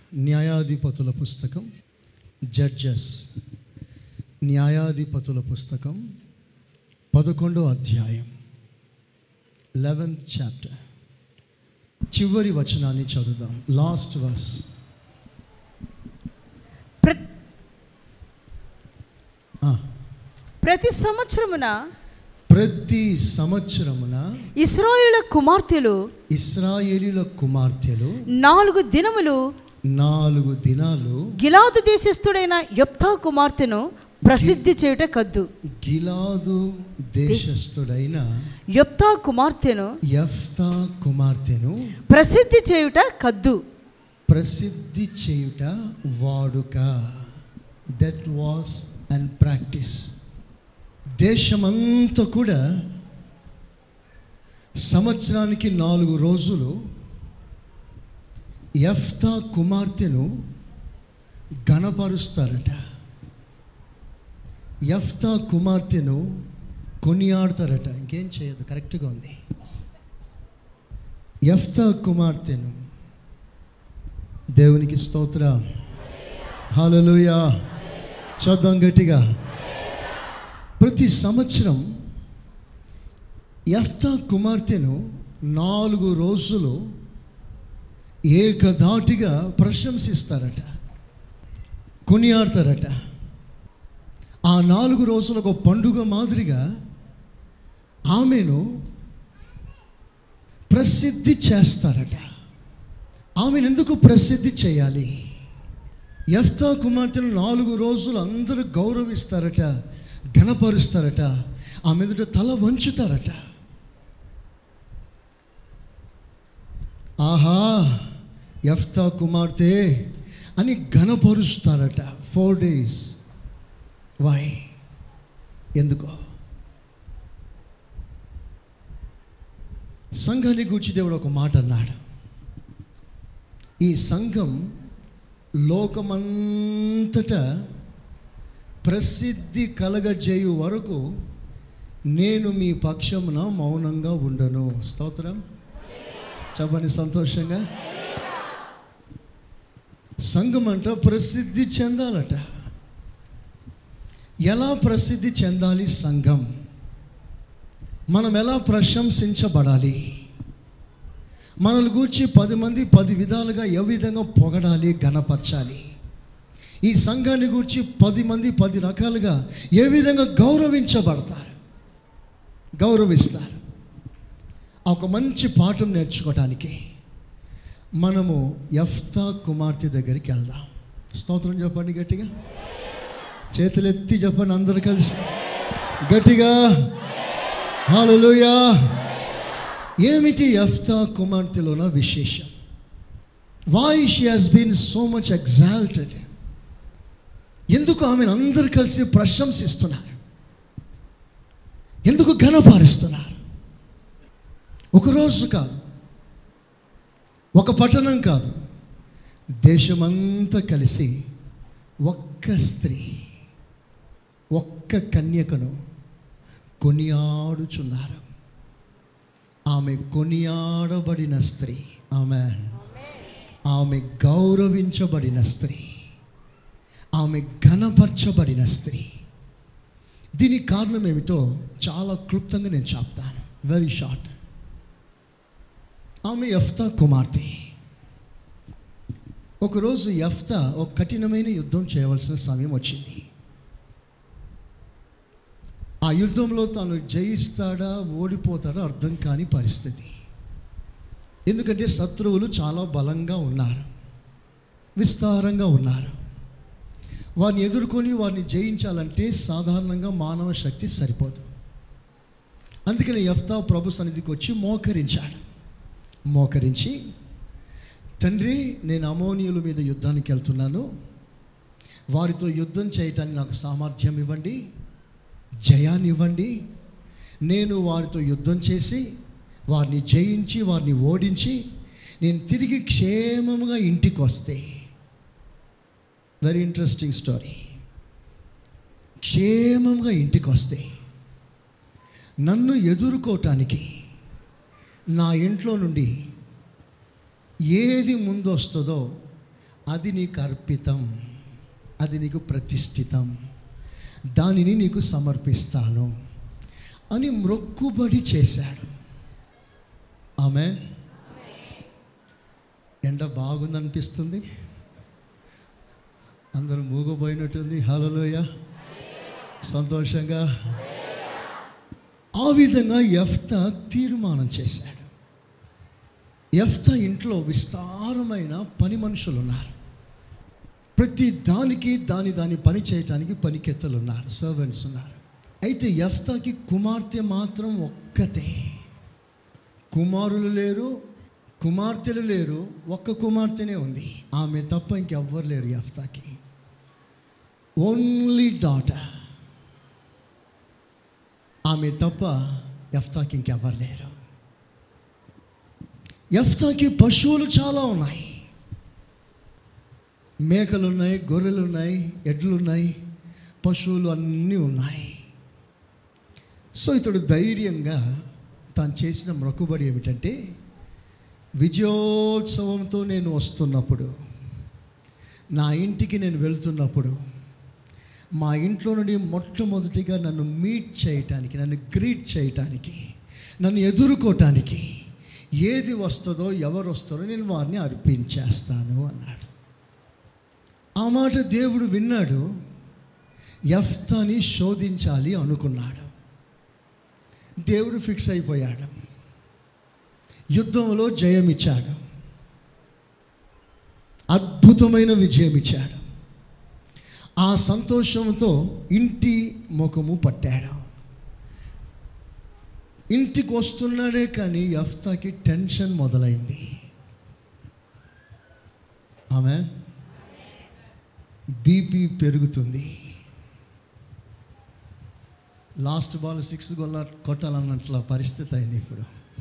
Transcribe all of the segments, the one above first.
న్యాయాధిపతుల పుస్తకం జడ్జెస్ న్యాయాధిపతుల పుస్తకం పదకొండో అధ్యాయం లెవెన్త్ చాప్టర్ చివరి వచనాన్ని చదువుదాం లాస్ట్ వర్స్ ప్ర- ప్రతి సంవత్సరమున ప్రతి సంవత్సరమున ఇస్రాయేలు కుమార్తెలు ఇస్రాయేలీల కుమార్తెలు నాలుగు దినములు నాలుగు దినాలు గిలాదు దేశస్థుడైన యొప్తా కుమార్తెను ప్రసిద్ధి చేయుట కద్దు గిలాదు దేశస్థుడైన యొప్తా కుమార్తెను యఫ్తా కుమార్తెను ప్రసిద్ధి చేయుట కద్దు ప్రసిద్ధి చేయుట వాడుక దట్ వాస్ అండ్ ప్రాక్టీస్ దేశమంతా కూడా సంవత్సరానికి నాలుగు రోజులు యఫ్తా కుమార్తెను గణపరుస్తారట యఫ్తా కుమార్తెను కొనియాడతారట ఇంకేం చేయదు కరెక్ట్గా ఉంది యఫ్తా కుమార్తెను దేవునికి స్తోత్ర హాలలుయా శబ్దం గట్టిగా ప్రతి సంవత్సరం యఫ్తా కుమార్తెను నాలుగు రోజులు ఏకధాటిగా ప్రశంసిస్తారట కొనియాడతారట ఆ నాలుగు రోజులు ఒక పండుగ మాదిరిగా ఆమెను ప్రసిద్ధి చేస్తారట ఆమెను ఎందుకు ప్రసిద్ధి చేయాలి యఫ్తా కుమార్తెను నాలుగు రోజులు అందరూ గౌరవిస్తారట ఘనపరుస్తారట ఆమె ఎదుట తల వంచుతారట ఆహా యఫ్తా కుమార్తె అని ఘనపరుస్తారట ఫోర్ డేస్ వై ఎందుకో సంఘాన్ని గూర్చి దేవుడు ఒక మాట అన్నాడు ఈ సంఘం లోకమంతటా ప్రసిద్ధి కలగజేయు వరకు నేను మీ పక్షమున మౌనంగా ఉండను స్తోత్రం చెప్పండి సంతోషంగా సంఘం అంట ప్రసిద్ధి చెందాలట ఎలా ప్రసిద్ధి చెందాలి సంఘం మనం ఎలా ప్రశంసించబడాలి మనల్ని గూర్చి పది మంది పది విధాలుగా ఏ విధంగా పొగడాలి ఘనపరచాలి ఈ సంఘాన్ని గూర్చి పది మంది పది రకాలుగా ఏ విధంగా గౌరవించబడతారు గౌరవిస్తారు ఒక మంచి పాఠం నేర్చుకోవటానికి మనము యఫ్తా కుమార్తె దగ్గరికి వెళ్దాం స్తోత్రం చెప్పండి గట్టిగా చేతులు ఎత్తి చెప్పండి అందరు కలిసి గట్టిగా హల్లెలూయా ఏమిటి యఫ్తా కుమార్తెలోన విశేషం why she has been so much exalted ఎందుకు ఆమెను అందరు కలిసి ప్రశంసిస్తున్నారు ఎందుకు ఘనపారుస్తున్నారు ఒక రోజు కాదు ఒక పట్టణం కాదు దేశమంతా కలిసి ఒక్క స్త్రీ ఒక్క కన్యకను కొనియాడుచున్నారు ఆమె కొనియాడబడిన స్త్రీ ఆమె ఆమె గౌరవించబడిన స్త్రీ ఆమె ఘనపరచబడిన స్త్రీ దీనికి కారణం ఏమిటో చాలా క్లుప్తంగా నేను చెప్తాను వెరీ షార్ట్ ఆమె యఫ్తా కుమార్తె ఒకరోజు యఫ్తా ఒక కఠినమైన యుద్ధం చేయవలసిన సమయం వచ్చింది ఆ యుద్ధంలో తాను జయిస్తాడా ఓడిపోతాడా అర్థం కాని పరిస్థితి ఎందుకంటే శత్రువులు చాలా బలంగా ఉన్నారు విస్తారంగా ఉన్నారు వారిని ఎదుర్కొని వారిని జయించాలంటే సాధారణంగా మానవ శక్తి సరిపోదు అందుకని యఫ్తా ప్రభు సన్నిధికి వచ్చి మోకరించాడు మోకరించి తండ్రి నేను అమోనియుల మీద యుద్ధానికి వెళ్తున్నాను వారితో యుద్ధం చేయటానికి నాకు సామర్థ్యం ఇవ్వండి జయాన్ని ఇవ్వండి నేను వారితో యుద్ధం చేసి వారిని జయించి వారిని ఓడించి నేను తిరిగి క్షేమముగా ఇంటికి వస్తే వెరీ ఇంట్రెస్టింగ్ స్టోరీ క్షేమంగా ఇంటికి వస్తే నన్ను ఎదుర్కోవటానికి నా ఇంట్లో నుండి ఏది ముందు వస్తుందో అది నీకు అర్పితం అది నీకు ప్రతిష్ఠితం దానిని నీకు సమర్పిస్తాను అని మ్రొక్కుబడి చేశాడు ఆమె ఎండ బాగుందనిపిస్తుంది అందరూ మూగపోయినట్టుంది హలోయ సంతోషంగా ఆ విధంగా ఎఫ్త తీర్మానం చేశాడు ఎఫ్త ఇంట్లో విస్తారమైన పని మనుషులు ఉన్నారు ప్రతి దానికి దాని దాని పని చేయటానికి పనికెత్తలు ఉన్నారు సర్వెంట్స్ ఉన్నారు అయితే ఎఫ్తాకి కుమార్తె మాత్రం ఒక్కతే కుమారులు లేరు కుమార్తెలు లేరు ఒక్క కుమార్తెనే ఉంది ఆమె తప్ప ఇంకెవ్వరు లేరు ఎఫ్తాకి ఓన్లీ డాటర్ ఆమె తప్ప ఎఫ్తాకి ఇంకెవ్వరు లేరు ఎఫ్తాకి పశువులు చాలా ఉన్నాయి మేకలు ఉన్నాయి గొర్రెలు ఉన్నాయి ఎడ్లు ఉన్నాయి పశువులు అన్నీ ఉన్నాయి సో ఇతడు ధైర్యంగా తాను చేసిన మొక్కుబడి ఏమిటంటే విజయోత్సవంతో నేను వస్తున్నప్పుడు నా ఇంటికి నేను వెళ్తున్నప్పుడు మా ఇంట్లో నుండి మొట్టమొదటిగా నన్ను మీట్ చేయటానికి నన్ను గ్రీట్ చేయటానికి నన్ను ఎదుర్కోవటానికి ఏది వస్తుందో ఎవరు వస్తారో నేను వారిని అర్పించేస్తాను అన్నాడు ఆ మాట దేవుడు విన్నాడు ఎఫ్తాని శోధించాలి అనుకున్నాడు దేవుడు ఫిక్స్ అయిపోయాడు యుద్ధంలో జయం ఇచ్చాడు అద్భుతమైన విజయం ఇచ్చాడు ఆ సంతోషంతో ఇంటి ముఖము పట్టాడు ఇంటికి వస్తున్నాడే కానీ ఎఫ్తాకి టెన్షన్ మొదలైంది ఆమె బీపీ పెరుగుతుంది లాస్ట్ బాల్ సిక్స్ గొల్ల కొట్టాలన్నట్ల పరిస్థితి అయింది ఇప్పుడు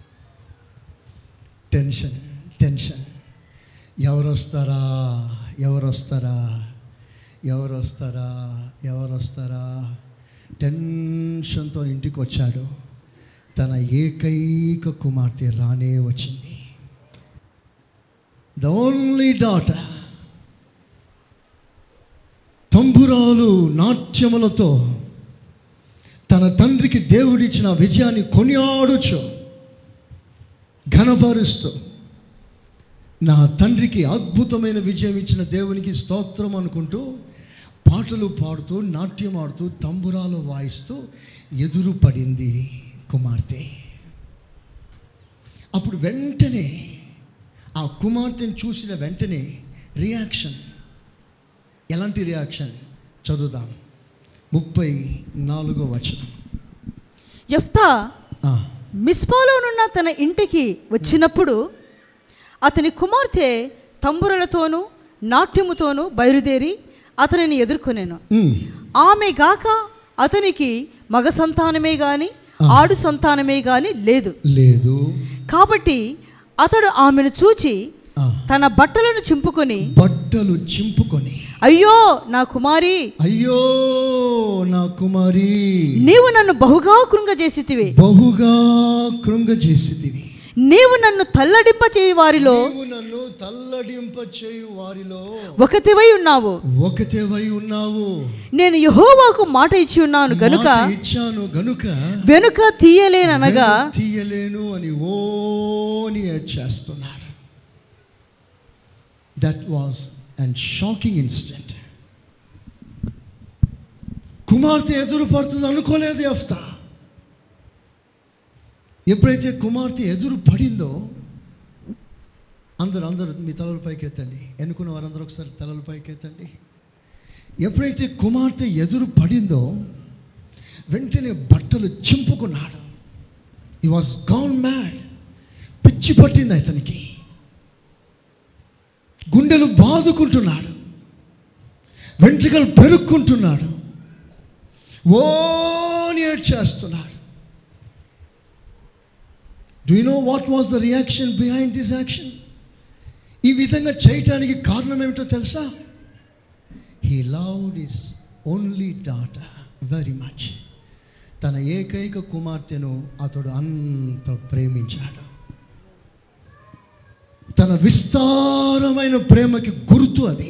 టెన్షన్ టెన్షన్ ఎవరు వస్తారా ఎవరు వస్తారా ఎవరు వస్తారా ఎవరు వస్తారా టెన్షన్తో ఇంటికి వచ్చాడు తన ఏకైక కుమార్తె రానే వచ్చింది ద ఓన్లీ డాటర్ తంబురాలు నాట్యములతో తన తండ్రికి దేవుడిచ్చిన విజయాన్ని కొనియాడుచు ఘనపరుస్తూ నా తండ్రికి అద్భుతమైన విజయం ఇచ్చిన దేవునికి స్తోత్రం అనుకుంటూ పాటలు పాడుతూ నాట్యం ఆడుతూ తంబురాలు వాయిస్తూ ఎదురు పడింది కుమార్తె అప్పుడు వెంటనే ఆ కుమార్తెను చూసిన వెంటనే రియాక్షన్ ఎలాంటి రియాక్షన్ చదువుదాం ముప్పై నాలుగో వచనం యెఫ్తా ఆ, మిస్పాలోనున్న తన ఇంటికి వచ్చినప్పుడు అతని కుమార్తె తంబురలతోనూ నాట్యముతోనూ బయలుదేరి అతనిని ఎదుర్కొనేను ఉమ్, ఆమె గాక అతనికి మగ సంతానమే గాని ఆడు సంతానమే గాని లేదు లేదు కాబట్టి అతడు ఆమెను చూచి ఆ, తన బట్టలను చింపుకొని బట్టలు చింపుకొని అయ్యో నా కుమారి అయ్యో నా కుమారి నీవు నన్ను బహుగా కృంగజేసితివి బహుగా కృంగజేసితివి నీవు నన్ను తల్లడింప చేయి వారిలో నీవు నన్ను తల్లడింప చేయు వారిలో ఒకతివై ఉన్నావు ఒకతేవై ఉన్నావు నేను యహోవాకు మాట ఇచ్చి ఉన్నాను గనుక మాట ఇచ్చాను గనుక వెనుక తీయలేననగా వెనుక తీయలేను అని ఓని ఏడ్ చేస్తున్నాడు that was and shocking incident కుమార్తె ఎదురు పడుతుంది అనుకోలేదు ఎఫ్తా ఎప్పుడైతే కుమార్తె ఎదురు పడిందో అందరూ అందరూ మీ తలల పైకి ఎత్తండి ఎన్నుకున్న వారందరూ ఒకసారి తలల పైకి ఎత్తండి ఎప్పుడైతే కుమార్తె ఎదురు పడిందో వెంటనే బట్టలు చింపుకున్నాడు ఈ వాజ్ గాన్ మ్యాడ్ పిచ్చి పట్టింది అతనికి గుండెలు బాదుకుంటున్నాడు వెంట్రుకలు పెరుక్కుంటున్నాడు ఓని చేస్తున్నాడు do you know what was the reaction behind this action ఈ విధంగా చేయటానికి కారణం ఏమిటో తెలుసా he loved his only daughter very much తన ఏకైక కుమార్తెను అతడు అంత ప్రేమించాడు తన తన విస్తారమైన ప్రేమకి గుర్తు అది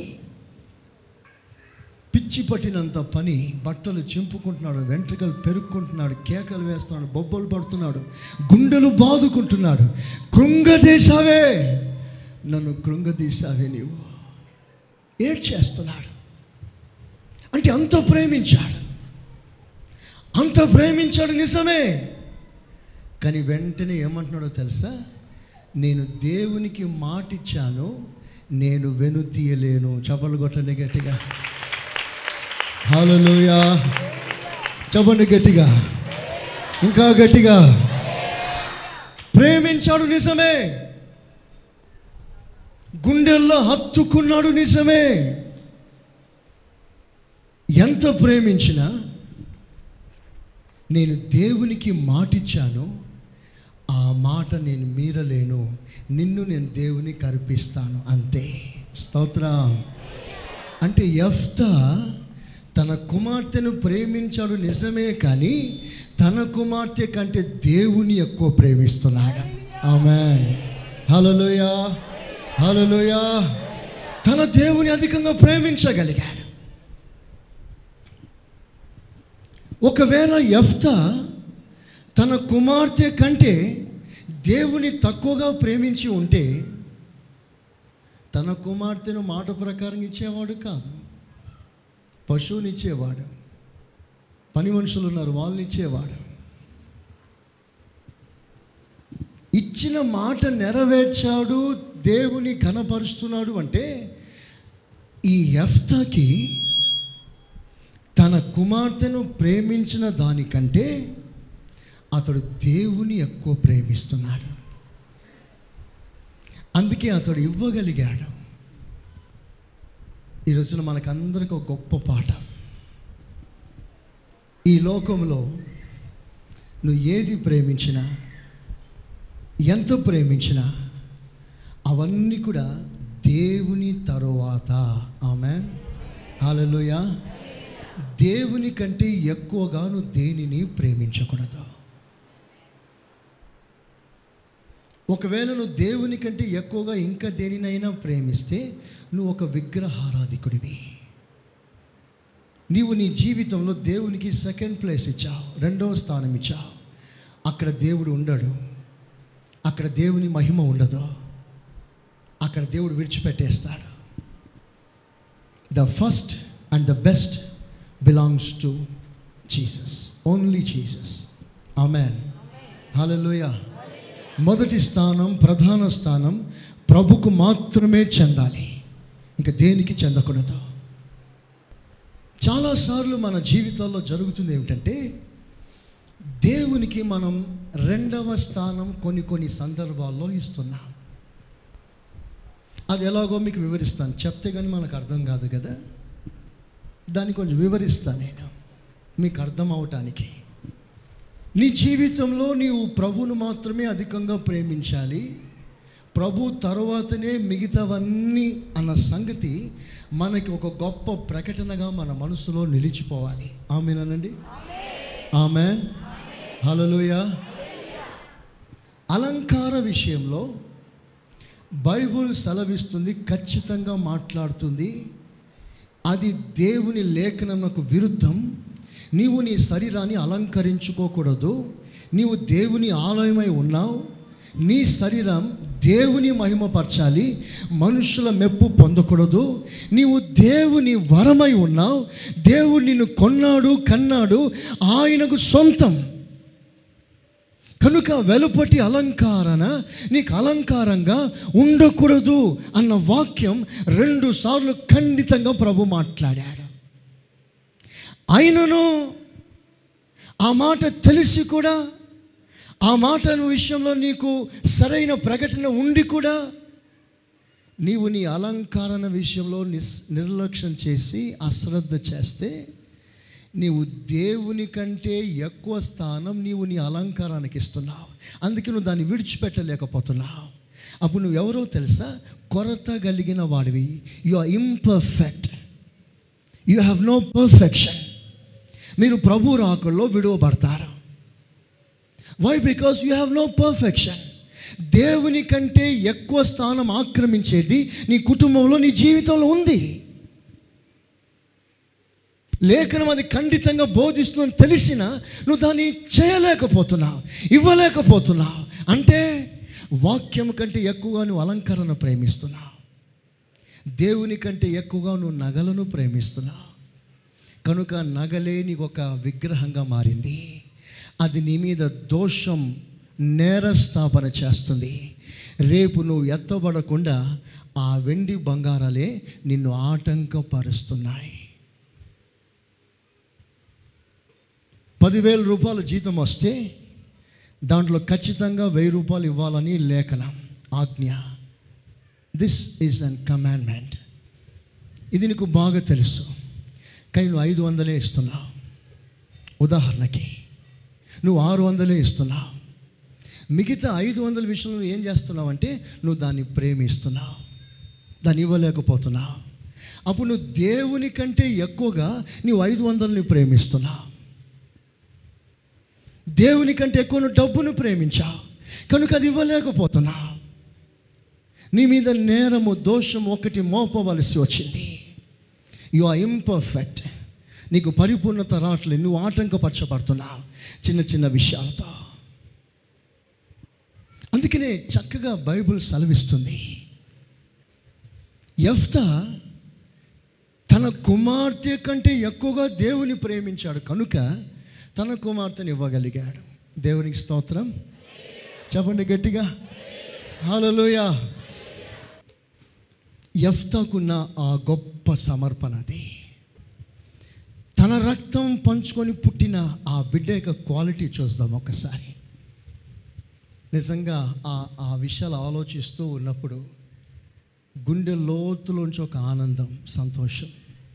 పిచ్చి పట్టినంత పని బట్టలు చింపుకుంటున్నాడు వెంట్రుకలు పెరుక్కుంటున్నాడు కేకలు వేస్తున్నాడు బొబ్బలు పడుతున్నాడు గుండెలు బాదుకుంటున్నాడు కృంగదీశావే నన్ను కృంగదీశావే నీవు ఏడ్ చేస్తున్నాడు అంటే అంత ప్రేమించాడు అంత ప్రేమించాడు నిజమే కానీ వెంటనే ఏమంటున్నాడో తెలుసా నేను దేవునికి మాటిచ్చాను నేను వెనుతీయలేను చపలు కొట్టండి గట్టిగా హాలలోయా చెప్పండి గట్టిగా ఇంకా గట్టిగా ప్రేమించాడు నిజమే గుండెల్లో హత్తుకున్నాడు నిజమే ఎంత ప్రేమించినా నేను దేవునికి మాటిచ్చాను ఆ మాట నేను మీరలేను నిన్ను నేను దేవునికి అర్పిస్తాను అంతే స్తోత్రం అంటే ఎఫ్తా తన కుమార్తెను ప్రేమించాడు నిజమే కానీ తన కుమార్తె కంటే దేవుని ఎక్కువ ప్రేమిస్తున్నాడు ఆమె హలలోయా హలలోయా తన దేవుని అధికంగా ప్రేమించగలిగాడు ఒకవేళ ఎఫ్తా తన కుమార్తె కంటే దేవుని తక్కువగా ప్రేమించి ఉంటే తన కుమార్తెను మాట ప్రకారం ఇచ్చేవాడు కాదు పశువుని ఇచ్చేవాడు పని మనుషులు ఉన్నారు వాళ్ళని ఇచ్చేవాడు ఇచ్చిన మాట నెరవేర్చాడు దేవుని కనపరుస్తున్నాడు అంటే ఈ ఎఫ్తాకి తన కుమార్తెను ప్రేమించిన దానికంటే అతడు దేవుని ఎక్కువ ప్రేమిస్తున్నాడు అందుకే అతడు ఇవ్వగలిగాడు ఈ రోజున మనకందరికి ఒక గొప్ప పాఠం ఈ లోకంలో నువ్వు ఏది ప్రేమించినా ఎంత ప్రేమించినా అవన్నీ కూడా దేవుని తరువాత ఆమె హాలలోయ దేవుని కంటే ఎక్కువగా నువ్వు దేనిని ప్రేమించకూడదు ఒకవేళ నువ్వు దేవుని కంటే ఎక్కువగా ఇంకా దేనినైనా ప్రేమిస్తే నువ్వు ఒక విగ్రహారాధికుడివి నీవు నీ జీవితంలో దేవునికి సెకండ్ ప్లేస్ ఇచ్చావు రెండవ స్థానం ఇచ్చావు అక్కడ దేవుడు ఉండడు అక్కడ దేవుని మహిమ ఉండదు అక్కడ దేవుడు విడిచిపెట్టేస్తాడు the first and the best belongs to Jesus only Jesus amen hallelujah మొదటి స్థానం ప్రధాన స్థానం ప్రభుకు మాత్రమే చెందాలి ఇంకా దేనికి చెందకూడదు చాలాసార్లు మన జీవితాల్లో జరుగుతుంది ఏమిటంటే దేవునికి మనం రెండవ స్థానం కొన్ని కొన్ని సందర్భాల్లో ఇస్తున్నాం అది ఎలాగో మీకు వివరిస్తాను చెప్తే కానీ మనకు అర్థం కాదు కదా దాన్ని కొంచెం వివరిస్తాను నేను మీకు అర్థం అవటానికి నీ జీవితంలో నీవు ప్రభువును మాత్రమే అధికంగా ప్రేమించాలి ప్రభు తర్వాతనే మిగతావన్నీ అన్న సంగతి మనకి ఒక గొప్ప ప్రకటనగా మన మనసులో నిలిచిపోవాలి ఆమెనండి ఆమె హలలుయ అలంకార విషయంలో బైబుల్ సెలవిస్తుంది ఖచ్చితంగా మాట్లాడుతుంది అది దేవుని లేఖనమునకు విరుద్ధం నీవు నీ శరీరాన్ని అలంకరించుకోకూడదు నీవు దేవుని ఆలయమై ఉన్నావు నీ శరీరం దేవుని మహిమపరచాలి మనుషుల మెప్పు పొందకూడదు నీవు దేవుని వరమై ఉన్నావు దేవుడు నిన్ను కొన్నాడు కన్నాడు ఆయనకు సొంతం కనుక వెలుపటి అలంకారణ నీకు అలంకారంగా ఉండకూడదు అన్న వాక్యం రెండు సార్లు ఖండితంగా ప్రభు మాట్లాడాడు అయినను ఆ మాట తెలిసి కూడా ఆ మాట విషయంలో నీకు సరైన ప్రకటన ఉండి కూడా నీవు నీ అలంకరణ విషయంలో నిస్ నిర్లక్ష్యం చేసి అశ్రద్ధ చేస్తే నీవు దేవుని కంటే ఎక్కువ స్థానం నీవు నీ అలంకారానికి ఇస్తున్నావు అందుకే నువ్వు దాన్ని విడిచిపెట్టలేకపోతున్నావు అప్పుడు నువ్వు ఎవరో తెలుసా కొరత కలిగిన వాడివి you are imperfect you have no perfection మీరు ప్రభు రాకుల్లో విడువబడతారు why because you have no perfection దేవుని కంటే ఎక్కువ స్థానం ఆక్రమించేది నీ కుటుంబంలో నీ జీవితంలో ఉంది లేఖనం అది ఖండితంగా బోధిస్తుందని తెలిసిన నువ్వు దాన్ని చేయలేకపోతున్నావు ఇవ్వలేకపోతున్నావు అంటే వాక్యం కంటే ఎక్కువగా నువ్వు అలంకరణ ప్రేమిస్తున్నావు దేవుని కంటే ఎక్కువగా నువ్వు నగలను ప్రేమిస్తున్నావు కనుక నగలే నీకు ఒక విగ్రహంగా మారింది అది నీ మీద దోషం నేరస్థాపన చేస్తుంది రేపు నువ్వు ఎత్తబడకుండా ఆ వెండి బంగారాలే నిన్ను ఆటంకపరుస్తున్నాయి పదివేల రూపాయల జీతం వస్తే దాంట్లో ఖచ్చితంగా వెయ్యి రూపాయలు ఇవ్వాలని లేఖనం ఆజ్ఞ దిస్ ఈజ్ అన్ కమాండ్మెంట్ ఇది నీకు బాగా తెలుసు కానీ నువ్వు ఐదు వందలే ఇస్తున్నావు ఉదాహరణకి నువ్వు ఆరు వందలే ఇస్తున్నావు మిగతా ఐదు వందల విషయంలో నువ్వు ఏం చేస్తున్నావు అంటే నువ్వు దాన్ని ప్రేమిస్తున్నావు దాన్ని ఇవ్వలేకపోతున్నావు అప్పుడు నువ్వు దేవుని కంటే ఎక్కువగా నీవు ఐదు వందలని ప్రేమిస్తున్నావు దేవుని కంటే ఎక్కువ నువ్వు డబ్బును ప్రేమించావు కనుక అది ఇవ్వలేకపోతున్నావు నీ మీద నేరము దోషం ఒకటి మోపవలసి వచ్చింది యు ఆర్ ఇంపర్ఫెక్ట్ నీకు పరిపూర్ణత రావట్లేదు నువ్వు ఆటంకపరచబడుతున్నావు చిన్న చిన్న విషయాలతో అందుకనే చక్కగా బైబిల్ సెలవిస్తుంది ఎఫ్తా తన కుమార్తె కంటే ఎక్కువగా దేవుని ప్రేమించాడు కనుక తన కుమార్తెని ఇవ్వగలిగాడు దేవునికి స్తోత్రం చెప్పండి గట్టిగా హల్లెలూయా ఎఫ్తాకున్న ఆ గొప్ప సమర్పణ అది తన రక్తం పంచుకొని పుట్టిన ఆ బిడ్డ యొక్క క్వాలిటీ చూద్దాం ఒకసారి నిజంగా ఆ ఆ విషయాలు ఆలోచిస్తూ ఉన్నప్పుడు గుండె లోతులోంచి ఒక ఆనందం సంతోషం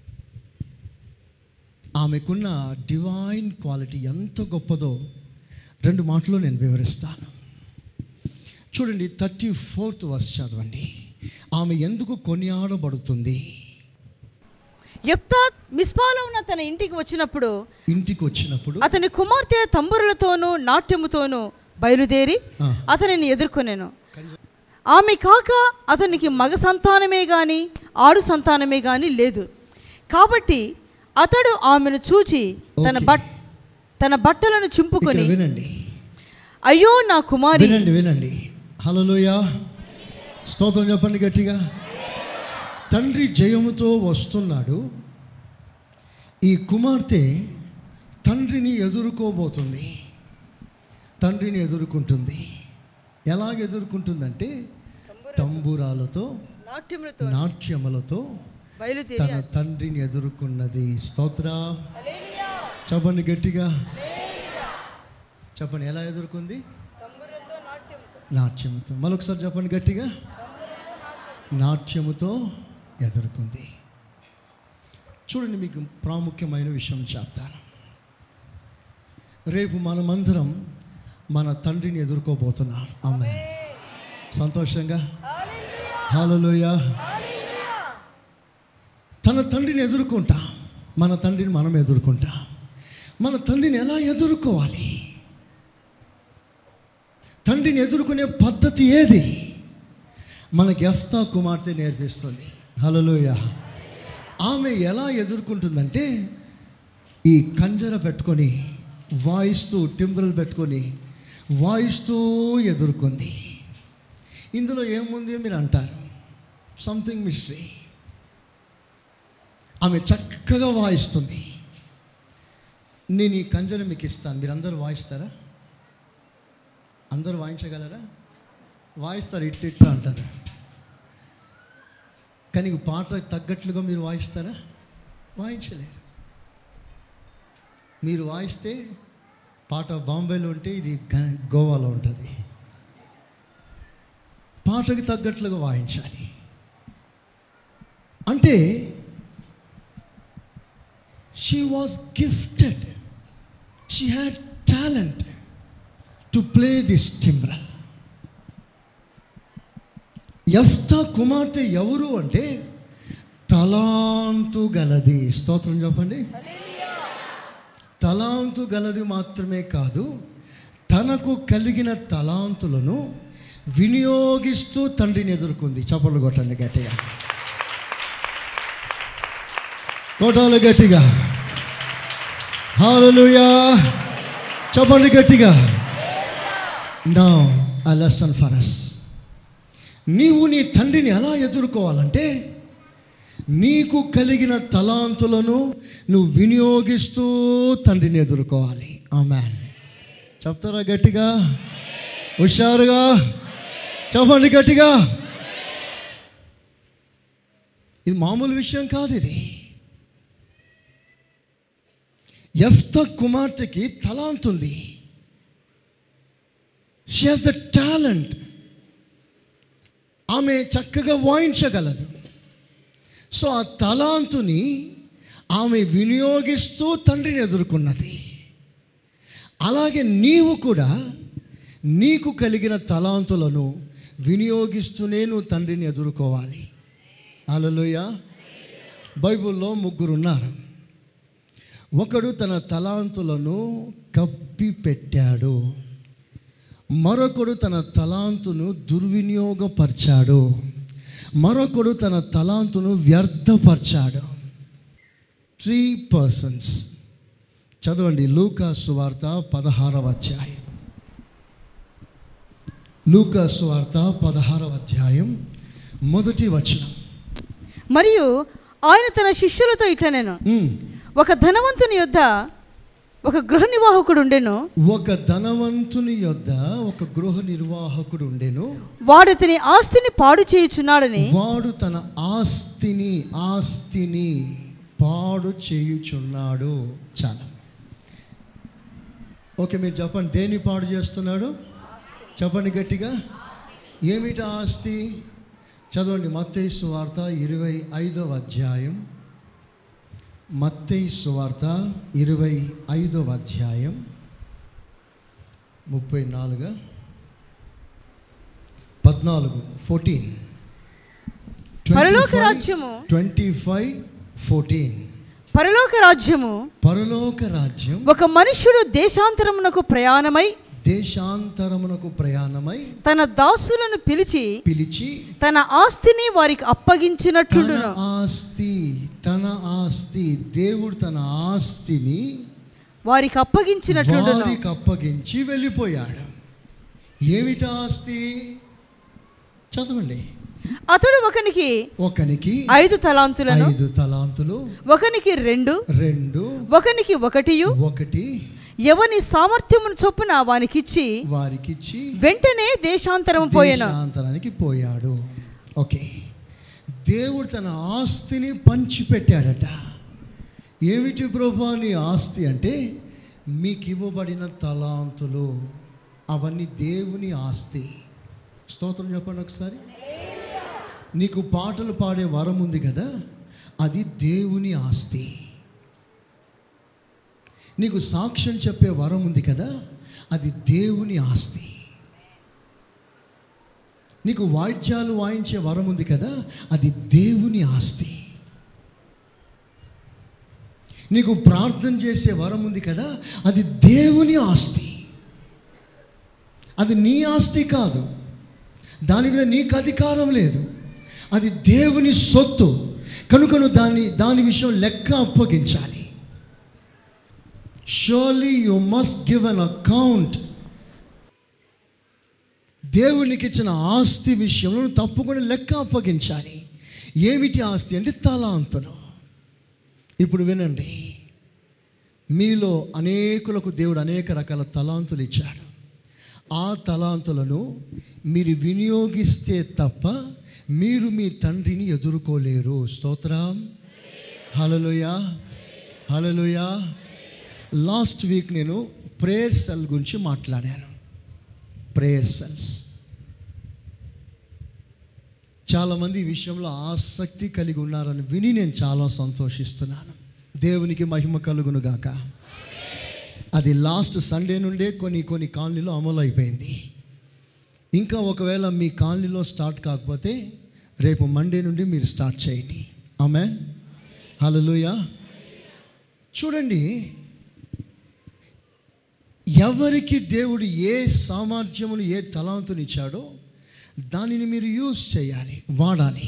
ఆమెకున్న డివైన్ క్వాలిటీ ఎంత గొప్పదో రెండు మాటలు నేను వివరిస్తాను చూడండి థర్టీ ఫోర్త్ వర్స్ చదవండి ఆమె ఎందుకు కొనియాడబడుతుంది యెఫ్తా మిస్పాలో ఉన్న తన ఇంటికి వచ్చినప్పుడు ఇంటికి వచ్చినప్పుడు అతని కుమార్తె తంబురులతోనూ నాట్యముతోనూ బయలుదేరి ఆ. అతనిని ఎదుర్కొనేను ఆమె కాక అతనికి మగ సంతానమే గాని ఆడు సంతానమే గాని లేదు కాబట్టి అతడు ఆమెను చూచి తన ఓకే. బట్ తన బట్టలను చింపుకొని ఇక్కడ వినండి అయ్యో నా కుమారి వినండి వినండి హలోయ స్తోత్రం చెప్పండి గట్టిగా తండ్రి జయముతో వస్తున్నాడు ఈ కుమార్తె తండ్రిని ఎదుర్కోబోతుంది తండ్రిని ఎదుర్కొంటుంది ఎలాగ ఎదుర్కొంటుందంటే తంబురాలతో నాట్యములతో నాట్యములతో బయలుదేరి తన తండ్రిని ఎదుర్కొన్నది స్తోత్ర చెప్పండి గట్టిగా చెప్పండి ఎలా ఎదుర్కొంది నాట్యముతో మరొకసారి చెప్పండి గట్టిగా నాట్యముతో ఎదుర్కొంది చూడండి మీకు ప్రాముఖ్యమైన విషయం చెప్తాను రేపు మనమందరం మన తండ్రిని ఎదుర్కోబోతున్నాం ఆమె సంతోషంగా హాలలోయ తన తండ్రిని ఎదుర్కొంటా మన తండ్రిని మనం ఎదుర్కొంటాం మన తండ్రిని ఎలా ఎదుర్కోవాలి తండ్రిని ఎదుర్కొనే పద్ధతి ఏది మనకి ఎఫ్తా కుమార్తె నేర్పిస్తుంది హలోయ ఆమె ఎలా ఎదుర్కొంటుందంటే ఈ కంజర పెట్టుకొని వాయిస్తూ టింబ్రలు పెట్టుకొని వాయిస్తూ ఎదుర్కొంది ఇందులో ఏముంది మీరు అంటారు సంథింగ్ మిస్టరీ ఆమె చక్కగా వాయిస్తుంది నేను ఈ కంజర మీకు ఇస్తాను మీరు అందరూ వాయిస్తారా అందరూ వాయించగలరా వాయిస్తారు ఇట్టు ఇట్లా అంటారు కానీ ఈ పాట తగ్గట్లుగా మీరు వాయిస్తారా వాయించలేరు మీరు వాయిస్తే పాట బాంబేలో ఉంటే ఇది గ- గోవాలో ఉంటుంది పాటకి తగ్గట్లుగా వాయించాలి అంటే she was gifted she had talent to play this timbrel ఎఫ్తా కుమార్తె ఎవరు అంటే తలాంతు గలది స్తోత్రం చెప్పండి తలాంతు గలది మాత్రమే కాదు తనకు కలిగిన తలాంతులను వినియోగిస్తూ తండ్రిని ఎదుర్కొంది చప్పట్లు కొట్టండి గట్టిగా కొట్టాలి గట్టిగా హాలలుయా చెప్పండి గట్టిగా నా అ లెసన్ ఫర్ అస్ నీవు నీ తండ్రిని ఎలా ఎదుర్కోవాలంటే నీకు కలిగిన తలాంతులను నువ్వు వినియోగిస్తూ తండ్రిని ఎదుర్కోవాలి ఆమె చెప్తారా గట్టిగా హుషారుగా చెప్పండి గట్టిగా ఇది మామూలు విషయం కాదు ఇది ఎఫ్త కుమార్తెకి తలాంతుంది షీ హాస్ ద టాలెంట్ ఆమె చక్కగా వాయించగలదు సో ఆ తలాంతుని ఆమె వినియోగిస్తూ తండ్రిని ఎదుర్కొన్నది అలాగే నీవు కూడా నీకు కలిగిన తలాంతులను వినియోగిస్తూనే నువ్వు తండ్రిని ఎదుర్కోవాలి అలలోయ బైబిల్లో ముగ్గురు ఉన్నారు ఒకడు తన తలాంతులను కప్పి పెట్టాడు మరొకడు తన తలాంతును దుర్వినియోగపరిచాడు మరొకడు తన తలాంతును వ్యర్థపరిచాడు త్రీ పర్సన్స్ చదవండి లూకా సువార్త పదహారవ అధ్యాయం లూకా సువార్త పదహారవ అధ్యాయం మొదటి వచనం మరియు ఆయన తన శిష్యులతో ఇట్లా నేను ఉమ్. ఒక ధనవంతుని యొద్ద ఒక గృహ నిర్వాహకుడు ఉండెను ఒక ధనవంతుని యొద్ద ఒక గృహ నిర్వాహకుడు ఉండెను వాడు అతని ఆస్తిని పాడు చేయుచున్నాడని వాడు తన ఆస్తిని ఆస్తిని పాడు చేయుచున్నాడు చాలా ఓకే మీరు చెప్పండి దేన్ని పాడు చేస్తున్నాడు చెప్పండి గట్టిగా ఏమిటి ఆస్తి చదవండి మత్తయి సువార్త ఇరవై ఐదవ అధ్యాయం మత్తయి సువార్త ఇరవై ఐదవ అధ్యాయం ముప్పై నాలుగు పద్నాలుగు ఫోర్టీన్ పరలోక రాజ్యము ట్వంటీ ఫైవ్ ఫోర్టీన్ పరలోక రాజ్యము పరలోక రాజ్యం ఒక మనుష్యుడు దేశాంతరమునకు ప్రయాణమై దేశాంతరమునకు ప్రయాణమై తన దాసులను పిలిచి పిలిచి తన ఆస్తిని వారికి తన అప్పగించినట్లుండును ఆస్తి తన ఆస్తి దేవుడు తన ఆస్తిని వారికి అప్పగించినట్లుండును వారికి అప్పగించి వెళ్ళిపోయాడు ఏమిటి ఆస్తి చదవండి అతడు ఒకనికి ఒకనికి ఐదు తలాంతులను ఐదు తలాంతులు ఒకనికి రెండు రెండు ఒకనికి ఒకటియు ఒకటి ఎవని సామర్థ్యమును చొప్పున వానికిచ్చి వారికిచ్చి వెంటనే దేశాంతరం పోయెను దేశాంతరానికి పోయాడు ఓకే దేవుడు తన ఆస్తిని పంచిపెట్టాడట ఏమిటి ప్రభా నీ ఆస్తి అంటే మీకు ఇవ్వబడిన తలాంతులు అవన్నీ దేవుని ఆస్తి స్తోత్రం చెప్పండి ఒకసారి నీకు పాటలు పాడే వరం ఉంది కదా అది దేవుని ఆస్తి నీకు సాక్ష్యం చెప్పే వరం ఉంది కదా అది దేవుని ఆస్తి నీకు వాయిద్యాలు వాయించే వరం ఉంది కదా అది దేవుని ఆస్తి నీకు ప్రార్థన చేసే వరం ఉంది కదా అది దేవుని ఆస్తి అది నీ ఆస్తి కాదు దాని మీద నీకు అధికారం లేదు అది దేవుని సొత్తు కనుక నువ్వు దాన్ని దాని విషయం లెక్క అప్పగించాలి షోలీ you must give an account దేవునికి ఇచ్చిన ఆస్తి విషయంలో నువ్వు తప్పకుండా లెక్క అప్పగించాలి ఏమిటి ఆస్తి అంటే తలాంతులు ఇప్పుడు వినండి మీలో అనేకులకు దేవుడు అనేక రకాల తలాంతులు ఇచ్చాడు ఆ తలాంతులను మీరు వినియోగిస్తే తప్ప మీరు మీ తండ్రిని ఎదుర్కోలేరు స్తోత్రం హలలుయ హలలుయ లాస్ట్ వీక్ నేను ప్రేయర్ సెల్ గురించి మాట్లాడాను ప్రేయర్ సెల్స్ చాలామంది ఈ విషయంలో ఆసక్తి కలిగి ఉన్నారని విని నేను చాలా సంతోషిస్తున్నాను దేవునికి మహిమ కలుగును గాక అది లాస్ట్ సండే నుండే కొన్ని కొన్ని కాలనీలో అమలు అయిపోయింది ఇంకా ఒకవేళ మీ కాలనీలో స్టార్ట్ కాకపోతే రేపు మండే నుండి మీరు స్టార్ట్ చేయండి ఆమె హలోయ చూడండి ఎవరికి దేవుడు ఏ సామర్థ్యమును ఏ తలాంతుని ఇచ్చాడో దానిని మీరు యూజ్ చేయాలి వాడాలి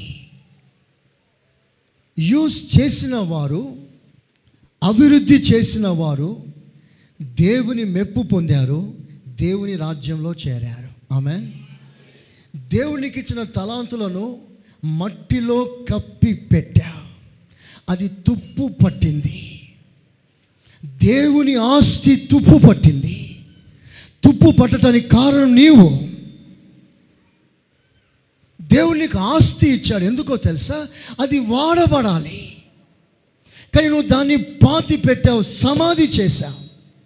యూజ్ చేసిన వారు అభివృద్ధి చేసిన వారు దేవుని మెప్పు పొందారు దేవుని రాజ్యంలో చేరారు ఆమె దేవునికి ఇచ్చిన తలాంతులను మట్టిలో కప్పి పెట్టా అది తుప్పు పట్టింది దేవుని ఆస్తి తుప్పు పట్టింది తుప్పు పట్టడానికి కారణం నీవు దేవుడు నీకు ఆస్తి ఇచ్చాడు ఎందుకో తెలుసా అది వాడబడాలి కానీ నువ్వు దాన్ని పాతి పెట్టావు సమాధి చేశావు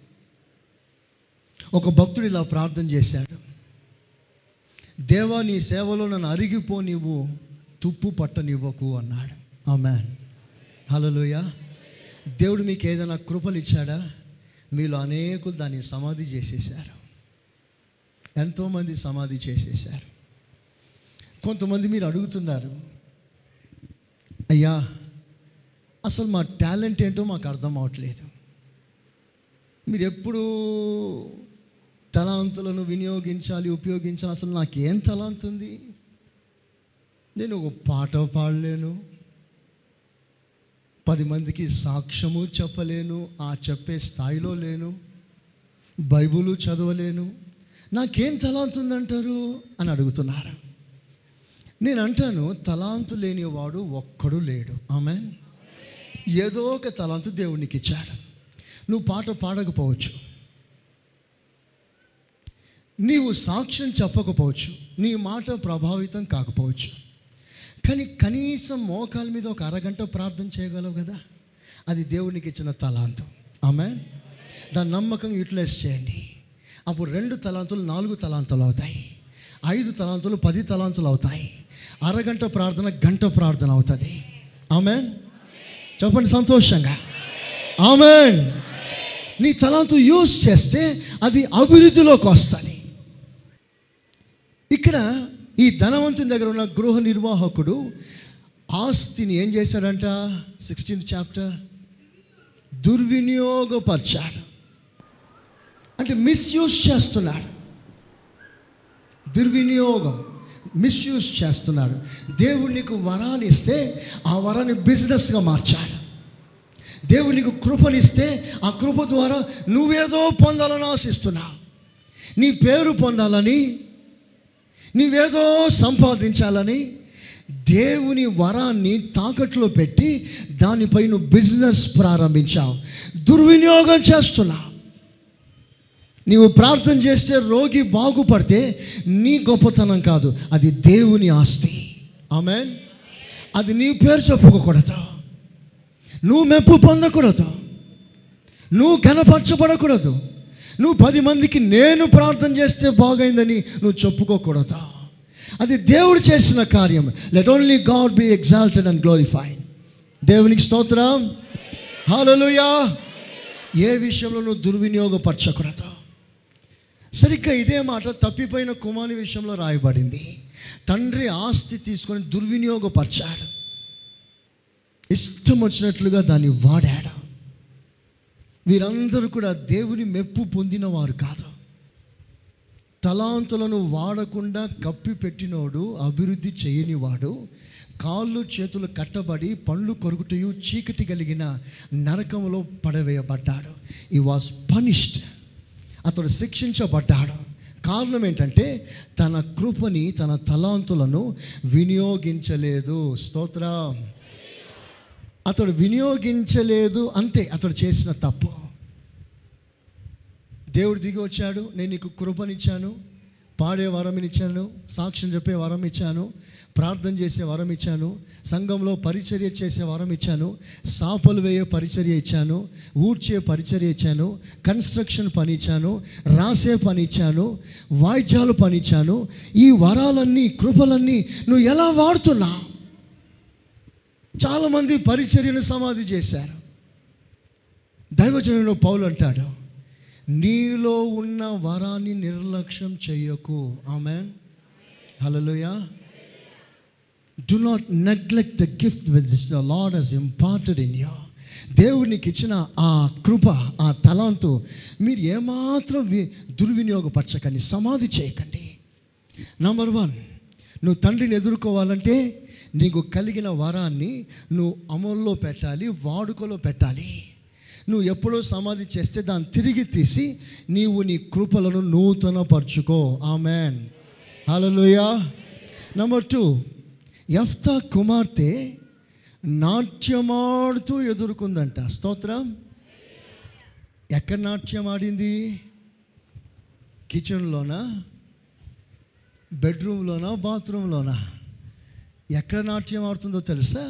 ఒక భక్తుడు ఇలా ప్రార్థన చేశాడు దేవా నీ సేవలో నన్ను అరిగిపో నీవు తుప్పు పట్టనివ్వకు అన్నాడు ఆమెన్ హలోయ దేవుడు మీకు ఏదైనా కృపలు ఇచ్చాడా మీలో అనేకులు దాన్ని సమాధి చేసేసారు ఎంతోమంది సమాధి చేసేసారు కొంతమంది మీరు అడుగుతున్నారు అయ్యా అసలు మా టాలెంట్ ఏంటో మాకు అర్థం అవట్లేదు మీరు ఎప్పుడు తలాంతులను వినియోగించాలి ఉపయోగించాలి అసలు నాకేం తలాంత్ ఉంది నేను ఒక పాట పాడలేను పది మందికి సాక్ష్యము చెప్పలేను ఆ చెప్పే స్థాయిలో లేను బైబులు చదవలేను నాకేం తలాంత్ ఉందంటారు అని అడుగుతున్నారు నేను అంటాను తలాంతు లేనివాడు ఒక్కడు లేడు ఆమె ఏదో ఒక తలాంతు దేవునికి ఇచ్చాడు నువ్వు పాట పాడకపోవచ్చు నీవు సాక్ష్యం చెప్పకపోవచ్చు నీ మాట ప్రభావితం కాకపోవచ్చు కానీ కనీసం మోకాల మీద ఒక అరగంట ప్రార్థన చేయగలవు కదా అది దేవునికి ఇచ్చిన తలాంతం ఆమె దాన్ని నమ్మకంగా యూటిలైజ్ చేయండి అప్పుడు రెండు తలాంతులు నాలుగు తలాంతులు అవుతాయి ఐదు తలాంతులు పది తలాంతులు అవుతాయి అరగంట ప్రార్థన గంట ప్రార్థన అవుతుంది ఆమెన్ చెప్పండి సంతోషంగా ఆమెన్ నీ తలాంతు యూజ్ చేస్తే అది అభివృద్ధిలోకి వస్తుంది ఇక్కడ ఈ ధనవంతుని దగ్గర ఉన్న గృహ నిర్వాహకుడు ఆస్తిని ఏం చేశాడంట సిక్స్టీన్త్ చాప్టర్ దుర్వినియోగపరిచాడు అంటే మిస్యూజ్ చేస్తున్నాడు దుర్వినియోగం మిస్యూజ్ చేస్తున్నాడు దేవుడు నీకు వరాన్ని ఇస్తే ఆ వరాన్ని బిజినెస్గా మార్చాడు దేవుడు నీకు కృపనిస్తే ఆ కృప ద్వారా నువ్వేదో పొందాలని ఆశిస్తున్నావు నీ పేరు పొందాలని నీవేదో సంపాదించాలని దేవుని వరాన్ని తాకట్లో పెట్టి దానిపై నువ్వు బిజినెస్ ప్రారంభించావు దుర్వినియోగం చేస్తున్నావు నీవు ప్రార్థన చేస్తే రోగి బాగుపడితే నీ గొప్పతనం కాదు అది దేవుని ఆస్తి ఆమె అది నీ పేరు చెప్పుకోకూడదు నువ్వు మెప్పు పొందకూడదు నువ్వు కనపరచబడకూడదు నువ్వు పది మందికి నేను ప్రార్థన చేస్తే బాగైందని నువ్వు చెప్పుకోకూడదు అది దేవుడు చేసిన కార్యం let only God be exalted and glorified దేవునికి స్తోత్రం హాలలుయా ఏ విషయంలో నువ్వు దుర్వినియోగపరచకూడదు సరిగ్గా ఇదే మాట తప్పిపోయిన కుమారి విషయంలో రాయబడింది తండ్రి ఆస్తి తీసుకొని దుర్వినియోగపరిచాడు ఇష్టం వచ్చినట్లుగా దాన్ని వాడాడు వీరందరూ కూడా దేవుని మెప్పు పొందిన వారు కాదు తలాంతులను వాడకుండా కప్పి పెట్టినోడు అభివృద్ధి చేయనివాడు కాళ్ళు చేతులు కట్టబడి పండ్లు కొరుకుటయు చీకటి కలిగిన నరకంలో పడవేయబడ్డాడు ఈ వాజ్ పనిష్డ్ అతడు శిక్షించబడ్డాడు కారణం ఏంటంటే తన కృపని తన తలాంతులను వినియోగించలేదు స్తోత్రం అతడు వినియోగించలేదు అంతే అతడు చేసిన తప్పు దేవుడు దిగి వచ్చాడు నేను నీకు కృపనిచ్చాను పాడే వరం ఇచ్చాను సాక్ష్యం చెప్పే వరం ఇచ్చాను ప్రార్థన చేసే వరం ఇచ్చాను సంఘంలో పరిచర్య చేసే వరం ఇచ్చాను సాపలు వేయే పరిచర్య ఇచ్చాను ఊడ్చే పరిచర్య ఇచ్చాను కన్స్ట్రక్షన్ పని ఇచ్చాను రాసే పని ఇచ్చాను వాయిద్యాలు పని ఇచ్చాను ఈ వరాలన్నీ కృపలన్నీ నువ్వు ఎలా వాడుతున్నావు చాలామంది పరిచర్యను సమాధి చేశారు దైవజనుడు పౌలు అంటాడు నీలో ఉన్న వరాన్ని నిర్లక్ష్యం చెయ్యకు ఆమె hallelujah do not neglect the gift with this the lord has imparted in you దేవునికి ఇచ్చిన ఆ కృప ఆ తలాంతు మీరు ఏమాత్రం వి దుర్వినియోగపరచకండి సమాధి చేయకండి నంబర్ వన్ నువ్వు తండ్రిని ఎదుర్కోవాలంటే నీకు కలిగిన వరాన్ని నువ్వు అమల్లో పెట్టాలి వాడుకలో పెట్టాలి నువ్వు ఎప్పుడో సమాధి చేస్తే దాన్ని తిరిగి తీసి నీవు నీ కృపలను నూతనపరుచుకో ఆమెన్ హలోయా నెంబర్ టూ ఎఫ్తా కుమార్తె నాట్యమాడుతూ ఎదుర్కొందంట స్తోత్రం ఎక్కడ నాట్యం ఆడింది కిచెన్లోనా బెడ్రూమ్లోనా బాత్రూంలోనా ఎక్కడ నాట్యం ఆడుతుందో తెలుసా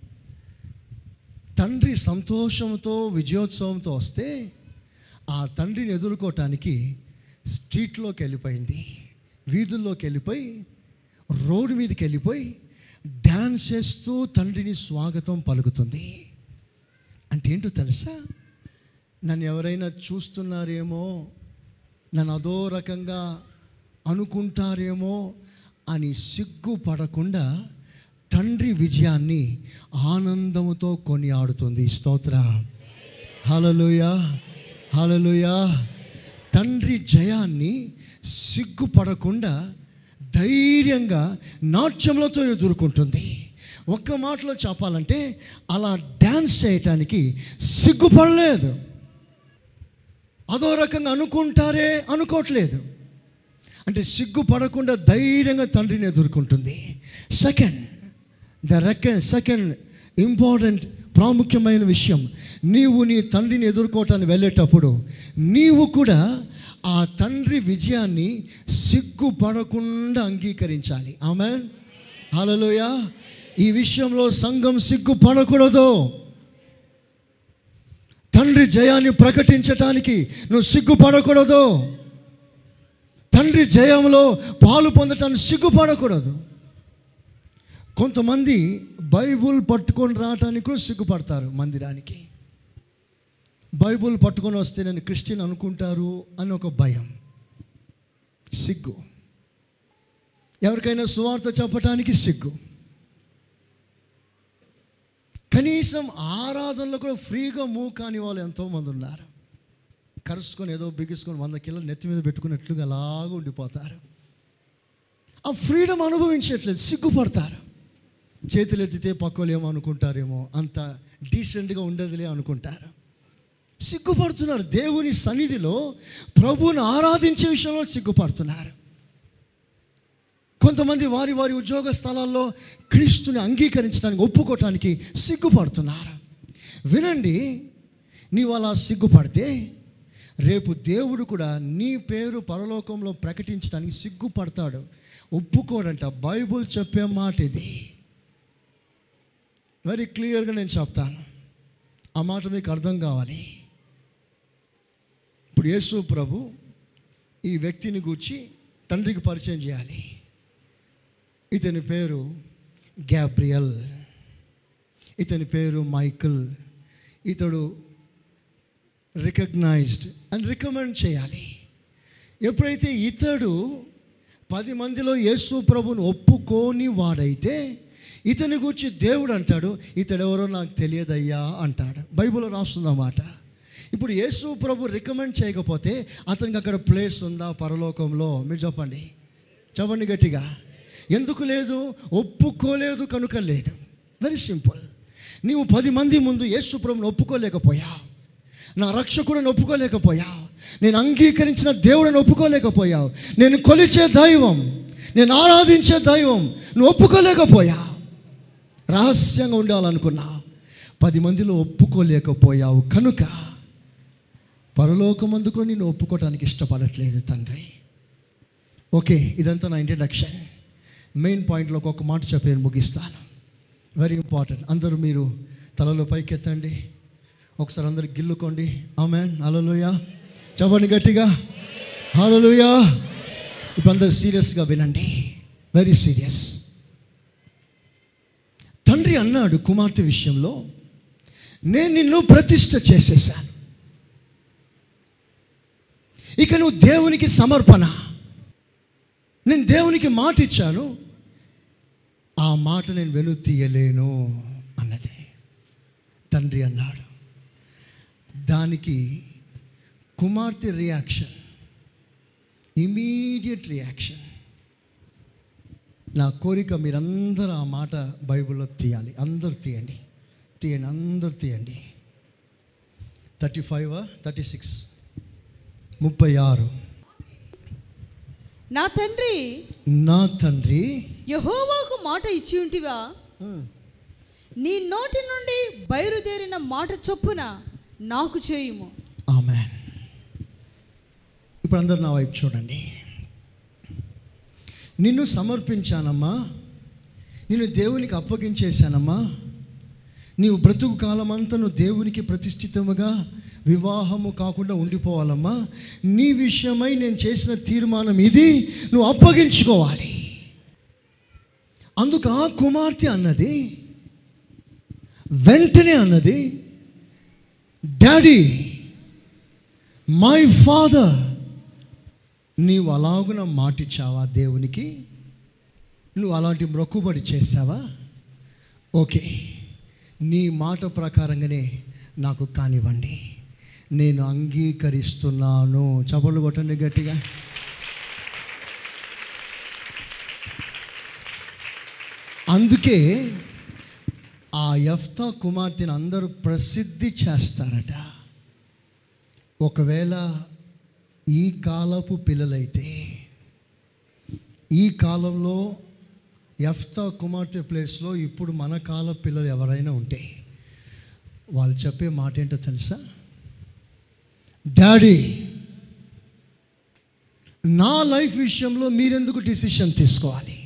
తండ్రి సంతోషంతో విజయోత్సవంతో వస్తే ఆ తండ్రిని ఎదుర్కోవటానికి స్ట్రీట్లోకి వెళ్ళిపోయింది వీధుల్లోకి వెళ్ళిపోయి రోడ్డు మీదకి వెళ్ళిపోయి డ్యాన్స్ చేస్తూ తండ్రిని స్వాగతం పలుకుతుంది అంటే ఏంటో తెలుసా నన్ను ఎవరైనా చూస్తున్నారేమో నన్ను అదో రకంగా అనుకుంటారేమో అని సిగ్గుపడకుండా తండ్రి విజయాన్ని ఆనందముతో కొనియాడుతుంది స్తోత్ర హలలుయ హలలుయ తండ్రి జయాన్ని సిగ్గుపడకుండా ధైర్యంగా నాట్యములతో ఎదుర్కొంటుంది ఒక్క మాటలో చెప్పాలంటే అలా డ్యాన్స్ చేయటానికి సిగ్గుపడలేదు అదో రకంగా అనుకుంటారే అనుకోవట్లేదు అంటే సిగ్గుపడకుండా ధైర్యంగా తండ్రిని ఎదుర్కొంటుంది second the second second important ప్రాముఖ్యమైన విషయం నీవు నీ తండ్రిని ఎదుర్కోవటానికి వెళ్ళేటప్పుడు నీవు కూడా ఆ తండ్రి విజయాన్ని సిగ్గుపడకుండా అంగీకరించాలి ఆమె హలోయ ఈ విషయంలో సంఘం సిగ్గుపడకూడదు తండ్రి జయాన్ని ప్రకటించటానికి నువ్వు సిగ్గుపడకూడదు తండ్రి జయంలో పాలు పొందటానికి సిగ్గుపడకూడదు కొంతమంది బైబుల్ పట్టుకొని రావటానికి కూడా సిగ్గుపడతారు మందిరానికి బైబుల్ పట్టుకొని వస్తే నేను క్రిస్టియన్ అనుకుంటారు అని ఒక భయం సిగ్గు ఎవరికైనా సువార్త చెప్పటానికి సిగ్గు కనీసం ఆరాధనలో కూడా ఫ్రీగా మూవ్ కాని వాళ్ళు ఎంతోమంది ఉన్నారు కరుచుకొని ఏదో బిగించుకొని వంద కిలోలు నెత్తి మీద పెట్టుకున్నట్లుగా అలాగ ఉండిపోతారు ఆ ఫ్రీడమ్ అనుభవించట్లేదు సిగ్గుపడతారు చేతులు ఎత్తితే పక్కలు ఏమో అనుకుంటారేమో అంత డీసెంట్గా ఉండదులే అనుకుంటారు సిగ్గుపడుతున్నారు దేవుని సన్నిధిలో ప్రభువుని ఆరాధించే విషయంలో సిగ్గుపడుతున్నారు కొంతమంది వారి వారి ఉద్యోగ స్థలాల్లో క్రీస్తుని అంగీకరించడానికి ఒప్పుకోవటానికి సిగ్గుపడుతున్నారు వినండి నీవు అలా సిగ్గుపడితే రేపు దేవుడు కూడా నీ పేరు పరలోకంలో ప్రకటించడానికి సిగ్గుపడతాడు ఒప్పుకోడంట బైబుల్ చెప్పే మాట ఇది వెరీ క్లియర్గా నేను చెప్తాను ఆ మాట మీకు అర్థం కావాలి ఇప్పుడు యేసు ప్రభు ఈ వ్యక్తిని గూర్చి తండ్రికి పరిచయం చేయాలి ఇతని పేరు గ్యాబ్రియల్ ఇతని పేరు మైకిల్ ఇతడు రికగ్నైజ్డ్ అని రికమెండ్ చేయాలి ఎప్పుడైతే ఇతడు పది మందిలో యేసు ప్రభుని ఒప్పుకోని వాడైతే ఇతని గురించి దేవుడు అంటాడు ఇతడెవరో నాకు తెలియదయ్యా అంటాడు బైబిల్లో రాస్తుందన్నమాట ఇప్పుడు యేసు ప్రభు రికమెండ్ చేయకపోతే అతనికి అక్కడ ప్లేస్ ఉందా పరలోకంలో మీరు చెప్పండి చెప్పండి గట్టిగా ఎందుకు లేదు ఒప్పుకోలేదు కనుక లేదు వెరీ సింపుల్ నీవు పది మంది ముందు యేసు ప్రభుని ఒప్పుకోలేకపోయావు నా రక్షకుడిని ఒప్పుకోలేకపోయావు నేను అంగీకరించిన దేవుడిని ఒప్పుకోలేకపోయావు నేను కొలిచే దైవం నేను ఆరాధించే దైవం నువ్వు ఒప్పుకోలేకపోయావు రహస్యంగా ఉండాలనుకున్నా పది మందిలో ఒప్పుకోలేకపోయావు కనుక పరలోకమందు కూడా నేను ఒప్పుకోవటానికి ఇష్టపడట్లేదు తండ్రి ఓకే ఇదంతా నా ఇంట్రడక్షన్ మెయిన్ పాయింట్లో ఒక్కొక్క మాట చెప్పి నేను ముగిస్తాను వెరీ ఇంపార్టెంట్ అందరూ మీరు తలలో పైకెత్తండి ఒకసారి అందరు గిల్లుకోండి ఆమె హలోలుయా చెప్పండి గట్టిగా హలోలుయా ఇప్పుడు అందరు సీరియస్గా వినండి వెరీ సీరియస్ తండ్రి అన్నాడు కుమార్తె విషయంలో నేను నిన్ను ప్రతిష్ట చేసేసాను ఇక నువ్వు దేవునికి సమర్పణ నేను దేవునికి మాట ఇచ్చాను ఆ మాట నేను వెను తీయలేను అన్నది తండ్రి అన్నాడు దానికి కుమార్తె రియాక్షన్ ఇమీడియట్ రియాక్షన్ నా కోరిక మీరందరూ ఆ మాట బైబిల్లో తీయాలి అందరు తీయండి తీయండి అందరు తీయండి థర్టీ ఫైవ్ థర్టీ సిక్స్ ముప్పై ఆరు నా తండ్రి నా తండ్రి యహోవాకు మాట ఇచ్చి ఉంటివా నీ నోటి నుండి బయలుదేరిన మాట చొప్పున నాకు చేయుము ఆమె ఇప్పుడు అందరు నా వైపు చూడండి నిన్ను సమర్పించానమ్మా నిన్ను దేవునికి అప్పగించేశానమ్మా నీవు బ్రతుకు కాలమంతా నువ్వు దేవునికి ప్రతిష్ఠితముగా వివాహము కాకుండా ఉండిపోవాలమ్మా నీ విషయమై నేను చేసిన తీర్మానం ఇది నువ్వు అప్పగించుకోవాలి అందుకు ఆ కుమార్తె అన్నది వెంటనే అన్నది డాడీ మై ఫాదర్ నీవు అలాగున మాటిచ్చావా దేవునికి నువ్వు అలాంటి మొక్కుబడి చేసావా ఓకే నీ మాట ప్రకారంగానే నాకు కానివ్వండి నేను అంగీకరిస్తున్నాను చపలు కొట్టండి గట్టిగా అందుకే ఆ యఫ్తా కుమార్తెను అందరూ ప్రసిద్ధి చేస్తారట ఒకవేళ ఈ కాలపు పిల్లలైతే ఈ కాలంలో యఫ్తా కుమార్తె ప్లేస్లో ఇప్పుడు మన కాల పిల్లలు ఎవరైనా ఉంటే వాళ్ళు చెప్పే మాట ఏంటో తెలుసా డాడీ నా లైఫ్ విషయంలో మీరెందుకు డిసిషన్ తీసుకోవాలి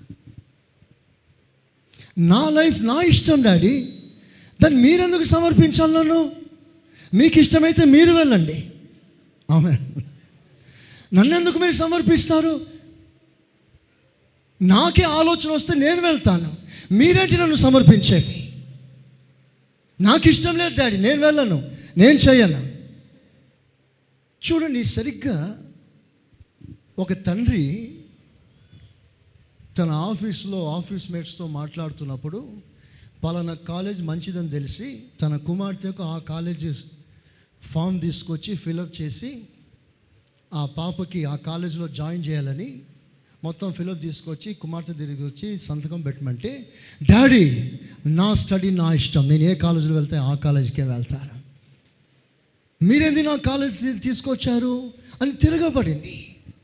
నా లైఫ్ నా ఇష్టం డాడీ దాన్ని మీరెందుకు సమర్పించాలి నన్ను మీకు ఇష్టమైతే మీరు వెళ్ళండి ఆమె నన్నెందుకు మీరు సమర్పిస్తారు నాకే ఆలోచన వస్తే నేను వెళ్తాను మీరేంటి నన్ను సమర్పించేది నాకు ఇష్టం లేదు డాడీ నేను వెళ్ళను నేను చేయను చూడండి సరిగ్గా ఒక తండ్రి తన ఆఫీస్లో ఆఫీస్ మేట్స్తో మాట్లాడుతున్నప్పుడు పలానా కాలేజ్ మంచిదని తెలిసి తన కుమార్తెకు ఆ కాలేజ్ ఫామ్ తీసుకొచ్చి ఫిలప్ చేసి ఆ పాపకి ఆ కాలేజీలో జాయిన్ చేయాలని మొత్తం ఫిలప్ తీసుకొచ్చి కుమార్తె తిరిగి వచ్చి సంతకం పెట్టమంటే డాడీ నా స్టడీ నా ఇష్టం నేను ఏ కాలేజీలో వెళ్తే ఆ కాలేజీకే వెళ్తాను మీరేంది నా కాలేజ్ తీసుకొచ్చారు అని తిరగబడింది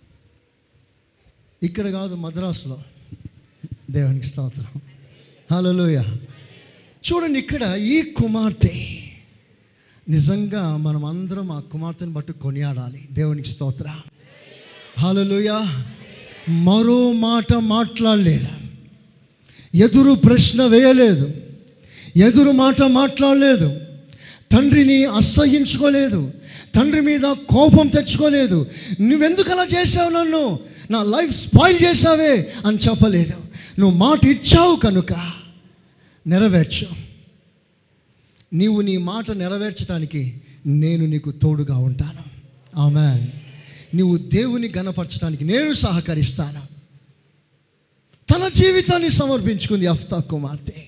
ఇక్కడ కాదు మద్రాసులో దేవునికి స్తోత్రం హలోయ చూడండి ఇక్కడ ఈ కుమార్తె నిజంగా మనం అందరం ఆ కుమార్తెను బట్టి కొనియాడాలి దేవునికి స్తోత్ర హలోయ మరో మాట మాట్లాడలేదు ఎదురు ప్రశ్న వేయలేదు ఎదురు మాట మాట్లాడలేదు తండ్రిని అసహించుకోలేదు తండ్రి మీద కోపం తెచ్చుకోలేదు నువ్వెందుకు అలా చేసావు నన్ను నా లైఫ్ స్పాయిల్ చేసావే అని చెప్పలేదు నువ్వు మాట ఇచ్చావు కనుక నెరవేర్చు నీవు నీ మాట నెరవేర్చడానికి నేను నీకు తోడుగా ఉంటాను ఆమె నీవు దేవుని గణపరచడానికి నేను సహకరిస్తాను తన జీవితాన్ని సమర్పించుకుంది అఫ్తా కుమార్తె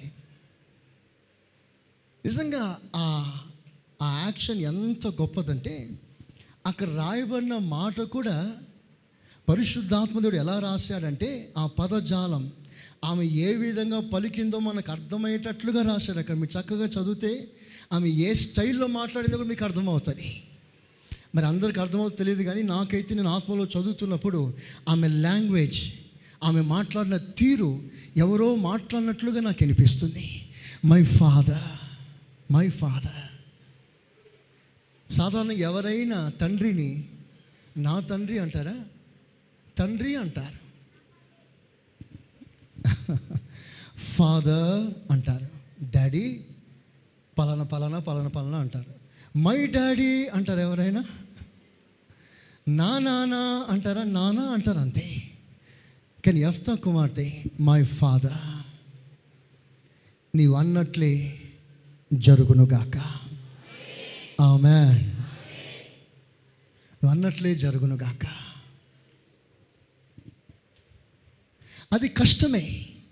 నిజంగా ఆ ఆ యాక్షన్ ఎంత గొప్పదంటే అక్కడ రాయబడిన మాట కూడా పరిశుద్ధాత్మదేవుడు ఎలా రాశాడంటే ఆ పదజాలం ఆమె ఏ విధంగా పలికిందో మనకు అర్థమయ్యేటట్లుగా రాశాడు అక్కడ మీరు చక్కగా చదివితే ఆమె ఏ స్టైల్లో మాట్లాడిందో కూడా మీకు అర్థమవుతుంది మరి అందరికి అర్థమవుతుంది తెలియదు కానీ నాకైతే నేను ఆత్మలో చదువుతున్నప్పుడు ఆమె లాంగ్వేజ్ ఆమె మాట్లాడిన తీరు ఎవరో మాట్లాడినట్లుగా నాకు అనిపిస్తుంది మై ఫాదర్ మై ఫాదర్ సాధారణంగా ఎవరైనా తండ్రిని నా తండ్రి అంటారా తండ్రి అంటారు ఫాదర్ అంటారు డాడీ పలానా పలానా పలానా పలానా అంటారు మై డాడీ అంటారు ఎవరైనా నా నాన్న అంటారా నాన్న అంటారు అంతే కానీ ఎఫ్తా కుమార్తె మై ఫాదర్ నీవు అన్నట్లే జరుగునుగాక ఆమె నువ్వు అన్నట్లే జరుగునుగాక అది కష్టమే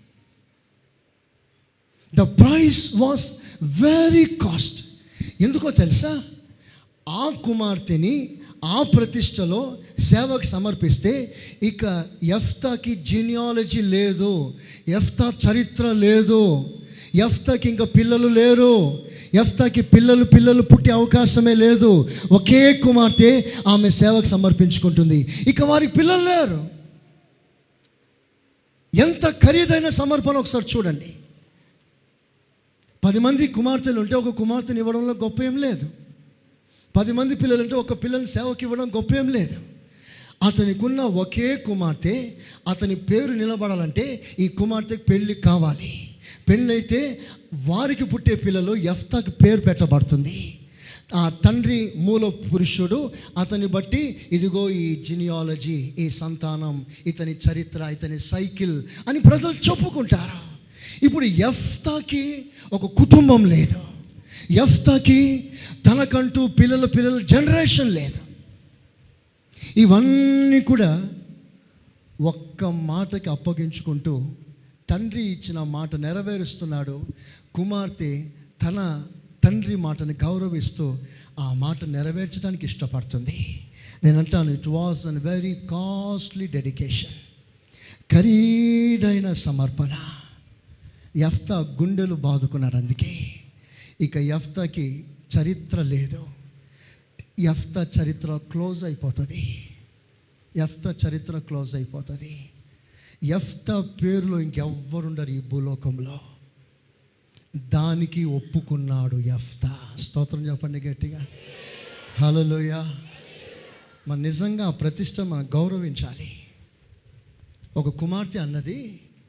the price was very cost ఎందుకో తెలుసా ఆ కుమార్తెని ఆ ప్రతిష్టలో సేవకు సమర్పిస్తే ఇక ఎఫ్తాకి జీనియాలజీ లేదు ఎఫ్తా చరిత్ర లేదు ఎఫ్తాకి ఇంకా పిల్లలు లేరు ఎఫ్తాకి పిల్లలు పిల్లలు పుట్టే అవకాశమే లేదు ఒకే కుమార్తె ఆమె సేవకు సమర్పించుకుంటుంది ఇక వారికి పిల్లలు లేరు ఎంత ఖరీదైన సమర్పణ ఒకసారి చూడండి పది మంది కుమార్తెలు ఉంటే ఒక కుమార్తెని ఇవ్వడంలో గొప్ప ఏం లేదు పది మంది పిల్లలు ఉంటే ఒక పిల్లల్ని సేవకి ఇవ్వడం గొప్ప ఏం లేదు అతనికి ఉన్న ఒకే కుమార్తె అతని పేరు నిలబడాలంటే ఈ కుమార్తెకి పెళ్ళి కావాలి పెళ్ళైతే వారికి పుట్టే పిల్లలు ఎఫ్తాకి పేరు పెట్టబడుతుంది ఆ తండ్రి మూల పురుషుడు అతన్ని బట్టి ఇదిగో ఈ జినియాలజీ ఈ సంతానం ఇతని చరిత్ర ఇతని సైకిల్ అని ప్రజలు చెప్పుకుంటారు ఇప్పుడు ఎఫ్తాకి ఒక కుటుంబం లేదు ఎఫ్తాకి తనకంటూ పిల్లల పిల్లల జనరేషన్ లేదు ఇవన్నీ కూడా ఒక్క మాటకి అప్పగించుకుంటూ తండ్రి ఇచ్చిన మాట నెరవేరుస్తున్నాడు కుమార్తె తన తండ్రి మాటని గౌరవిస్తూ ఆ మాట నెరవేర్చడానికి ఇష్టపడుతుంది నేను అంటాను it was an very costly dedication ఖరీదైన సమర్పణ యఫ్తా గుండెలు బాదుకున్నాడు అందుకే ఇక యఫ్తాకి చరిత్ర లేదు యఫ్తా చరిత్ర క్లోజ్ అయిపోతుంది యఫ్తా చరిత్ర క్లోజ్ అయిపోతుంది యఫ్తా పేరులో ఇంకెవ్వరుండరు ఈ భూలోకంలో దానికి ఒప్పుకున్నాడు యఫ్తా స్తోత్రం చెప్పండి గట్టిగా హలోయ మన నిజంగా ఆ ప్రతిష్ట మనం గౌరవించాలి ఒక కుమార్తె అన్నది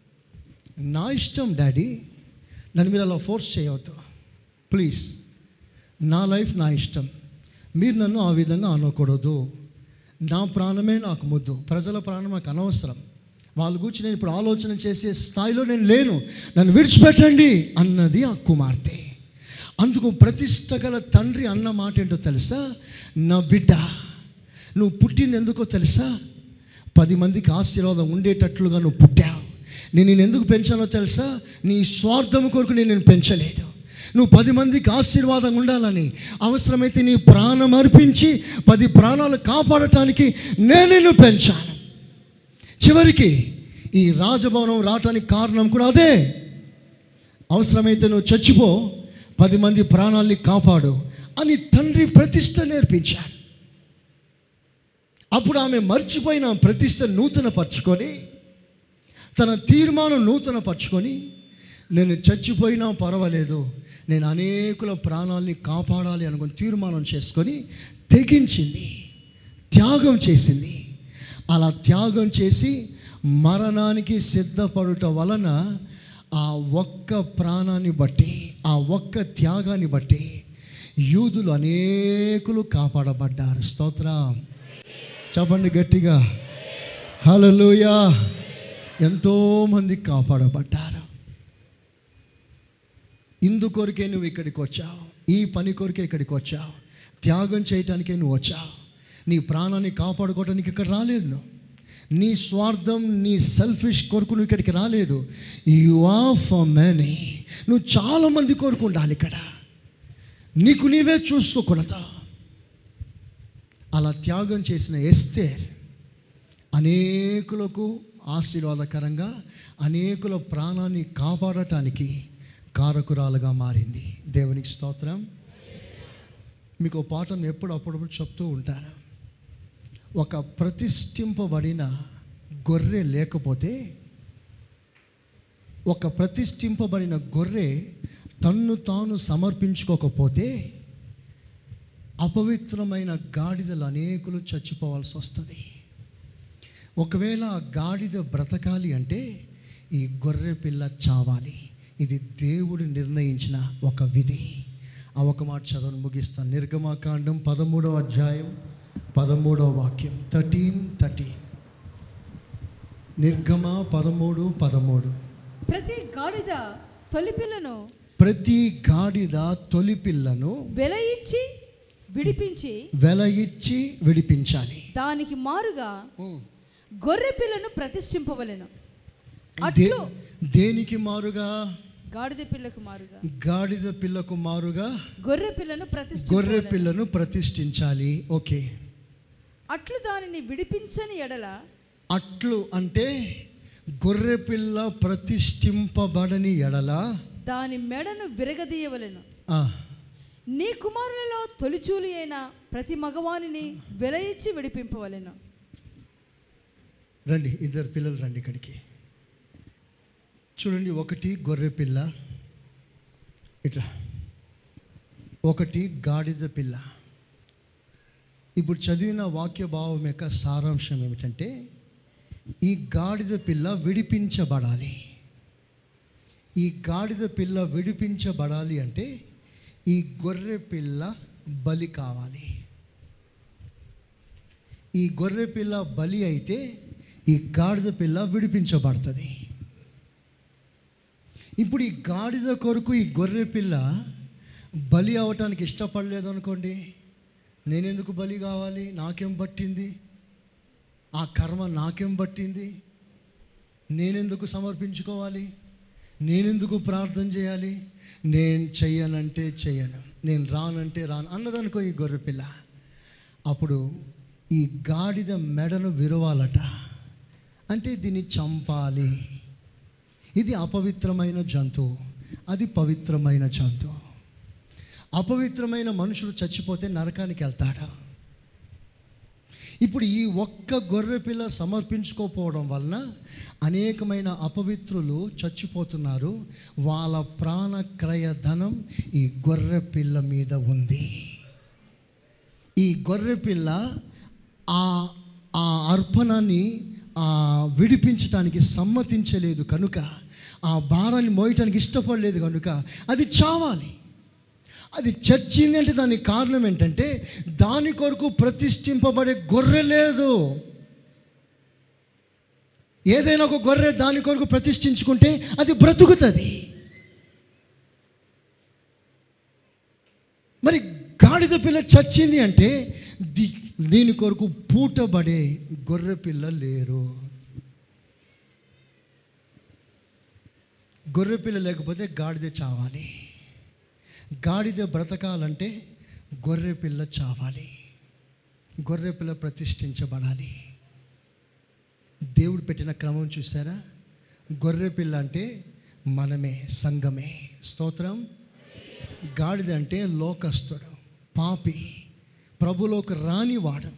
నా ఇష్టం డాడీ నన్ను మీరు అలా ఫోర్స్ చేయవద్దు ప్లీజ్ నా లైఫ్ నా ఇష్టం మీరు నన్ను ఆ విధంగా అనకూడదు నా ప్రాణమే నాకు ముద్దు ప్రజల ప్రాణం నాకు అనవసరం వాళ్ళ గురించి నేను ఇప్పుడు ఆలోచన చేసే స్థాయిలో నేను లేను నన్ను విడిచిపెట్టండి అన్నది ఆ కుమార్తె అందుకు ప్రతిష్ట గల తండ్రి అన్న మాట ఏంటో తెలుసా నా బిడ్డ నువ్వు పుట్టింది ఎందుకో తెలుసా పది మందికి ఆశీర్వాదం ఉండేటట్లుగా నువ్వు పుట్టావు నేను నేను ఎందుకు పెంచానో తెలుసా నీ స్వార్థం కొరకు నేను నేను పెంచలేదు నువ్వు పది మందికి ఆశీర్వాదం ఉండాలని అవసరమైతే నీ ప్రాణం అర్పించి పది ప్రాణాలు కాపాడటానికి నేను నిన్ను పెంచాను చివరికి ఈ రాజభవనం రావటానికి కారణం కూడా అదే అవసరమైతే నువ్వు చచ్చిపో పది మంది ప్రాణాల్ని కాపాడు అని తండ్రి ప్రతిష్ట నేర్పించాడు అప్పుడు ఆమె మర్చిపోయిన ప్రతిష్ట నూతన పరుచుకొని తన తీర్మానం నూతన పరుచుకొని నేను చచ్చిపోయినా పర్వాలేదు నేను అనేకుల ప్రాణాల్ని కాపాడాలి అనుకుని తీర్మానం చేసుకొని తెగించింది త్యాగం చేసింది అలా త్యాగం చేసి మరణానికి సిద్ధపడుట వలన ఆ ఒక్క ప్రాణాన్ని బట్టి ఆ ఒక్క త్యాగాన్ని బట్టి యూదులు అనేకులు కాపాడబడ్డారు స్తోత్రం చెప్పండి గట్టిగా హలలుయా ఎంతోమంది కాపాడబడ్డారు ఇందు కొరికే నువ్వు ఇక్కడికి వచ్చావు ఈ పని కొరికే ఇక్కడికి వచ్చావు త్యాగం చేయటానికే నువ్వు వచ్చావు నీ ప్రాణాన్ని కాపాడుకోవటానికి ఇక్కడ రాలేదు నువ్వు నీ స్వార్థం నీ సెల్ఫిష్ కొరకు నువ్వు ఇక్కడికి రాలేదు యు ఆర్ ఫర్ మెనీ నువ్వు చాలామంది కొరకు ఉండాలి ఇక్కడ నీకు నీవే చూసుకోకూడదు అలా త్యాగం చేసిన ఎస్తేర్ అనేకులకు ఆశీర్వాదకరంగా అనేకుల ప్రాణాన్ని కాపాడటానికి కారకురాలుగా మారింది దేవునికి స్తోత్రం మీకు ఒక పాటను ఎప్పుడు అప్పుడప్పుడు చెప్తూ ఉంటాను ఒక ప్రతిష్ఠింపబడిన గొర్రె లేకపోతే ఒక ప్రతిష్ఠింపబడిన గొర్రె తన్ను తాను సమర్పించుకోకపోతే అపవిత్రమైన గాడిదలు అనేకులు చచ్చిపోవాల్సి వస్తుంది ఒకవేళ ఆ గాడిద బ్రతకాలి అంటే ఈ గొర్రె పిల్ల చావాలి ఇది దేవుడు నిర్ణయించిన ఒక విధి ఆ ఒక మాట చదవని ముగిస్తాను నిర్గమాకాండం పదమూడవ అధ్యాయం పదమూడవ వాక్యం థర్టీన్ థర్టీన్ నిర్గమ పదమూడు పదమూడు ప్రతి గాడిద తొలి పిల్లను ప్రతి గాడిద తొలి పిల్లను వెల ఇచ్చి విడిపించి వెల ఇచ్చి విడిపించాలి దానికి మారుగా గొర్రె పిల్లను ప్రతిష్ఠింపవలెను దే- అట్లు దేనికి మారుగా గాడిద పిల్లకు మారుగా గాడిద పిల్లకు మారుగా గొర్రె పిల్లను ప్రతిష్ఠ గొర్రె పిల్లను ప్రతిష్ఠించాలి ఓకే అట్లు దానిని విడిపించని ఎడల అట్లు అంటే గొర్రెపిల్ల ప్రతిష్ఠింపబడని ఎడల దాని మెడను విరగదీయవలెను ఆ, నీ కుమారులలో తొలిచూలి అయిన ప్రతి మగవానిని వెల ఇచ్చి విడిపింపవలెను రండి ఇద్దరు పిల్లలు రండి ఇక్కడికి చూడండి ఒకటి గొర్రె పిల్ల ఇట్లా ఒకటి గాడిద పిల్ల ఇప్పుడు చదివిన వాక్య భావం యొక్క సారాంశం ఏమిటంటే ఈ గాడిద పిల్ల విడిపించబడాలి ఈ గాడిద పిల్ల విడిపించబడాలి అంటే ఈ గొర్రె పిల్ల బలి కావాలి ఈ గొర్రె పిల్ల బలి అయితే ఈ గాడిద పిల్ల విడిపించబడుతుంది ఇప్పుడు ఈ గాడిద కొరకు ఈ గొర్రె పిల్ల బలి అవటానికి ఇష్టపడలేదు అనుకోండి నేనెందుకు బలి కావాలి నాకేం పట్టింది ఆ కర్మ నాకేం పట్టింది నేనెందుకు సమర్పించుకోవాలి నేనెందుకు ప్రార్థన చేయాలి నేను చెయ్యనంటే చెయ్యను నేను రానంటే రాను అన్నదనుకో ఈ గొర్రె పిల్ల అప్పుడు ఈ గాడిద మెడను విరవాలట అంటే దీన్ని చంపాలి ఇది అపవిత్రమైన జంతువు అది పవిత్రమైన జంతువు అపవిత్రమైన మనుషులు చచ్చిపోతే నరకానికి వెళ్తాడా ఇప్పుడు ఈ ఒక్క గొర్రె పిల్ల సమర్పించుకోకపోవడం వలన అనేకమైన అపవిత్రులు చచ్చిపోతున్నారు వాళ్ళ ప్రాణక్రయ ధనం ఈ గొర్రె పిల్ల మీద ఉంది ఈ గొర్రె పిల్ల ఆ ఆ అర్పణాన్ని ఆ విడిపించటానికి సమ్మతించలేదు కనుక ఆ భారాన్ని మోయటానికి ఇష్టపడలేదు కనుక అది చావాలి అది చచ్చింది అంటే దానికి కారణం ఏంటంటే దాని కొరకు ప్రతిష్ఠింపబడే గొర్రె లేదు ఏదైనా ఒక గొర్రె దాని కొరకు ప్రతిష్ఠించుకుంటే అది బ్రతుకుతుంది మరి గాడిద పిల్ల చచ్చింది అంటే ది దీని కొరకు పూటబడే గొర్రె పిల్ల లేరు గొర్రె పిల్ల లేకపోతే గాడిద చావాలి గాడిద బ్రతకాలంటే గొర్రె పిల్ల చావాలి గొర్రె పిల్ల ప్రతిష్ఠించబడాలి దేవుడు పెట్టిన క్రమం చూసారా గొర్రె పిల్ల అంటే మనమే సంఘమే స్తోత్రం గాడిద అంటే లోకస్తుడు పాపి ప్రభులోకి రానివాడు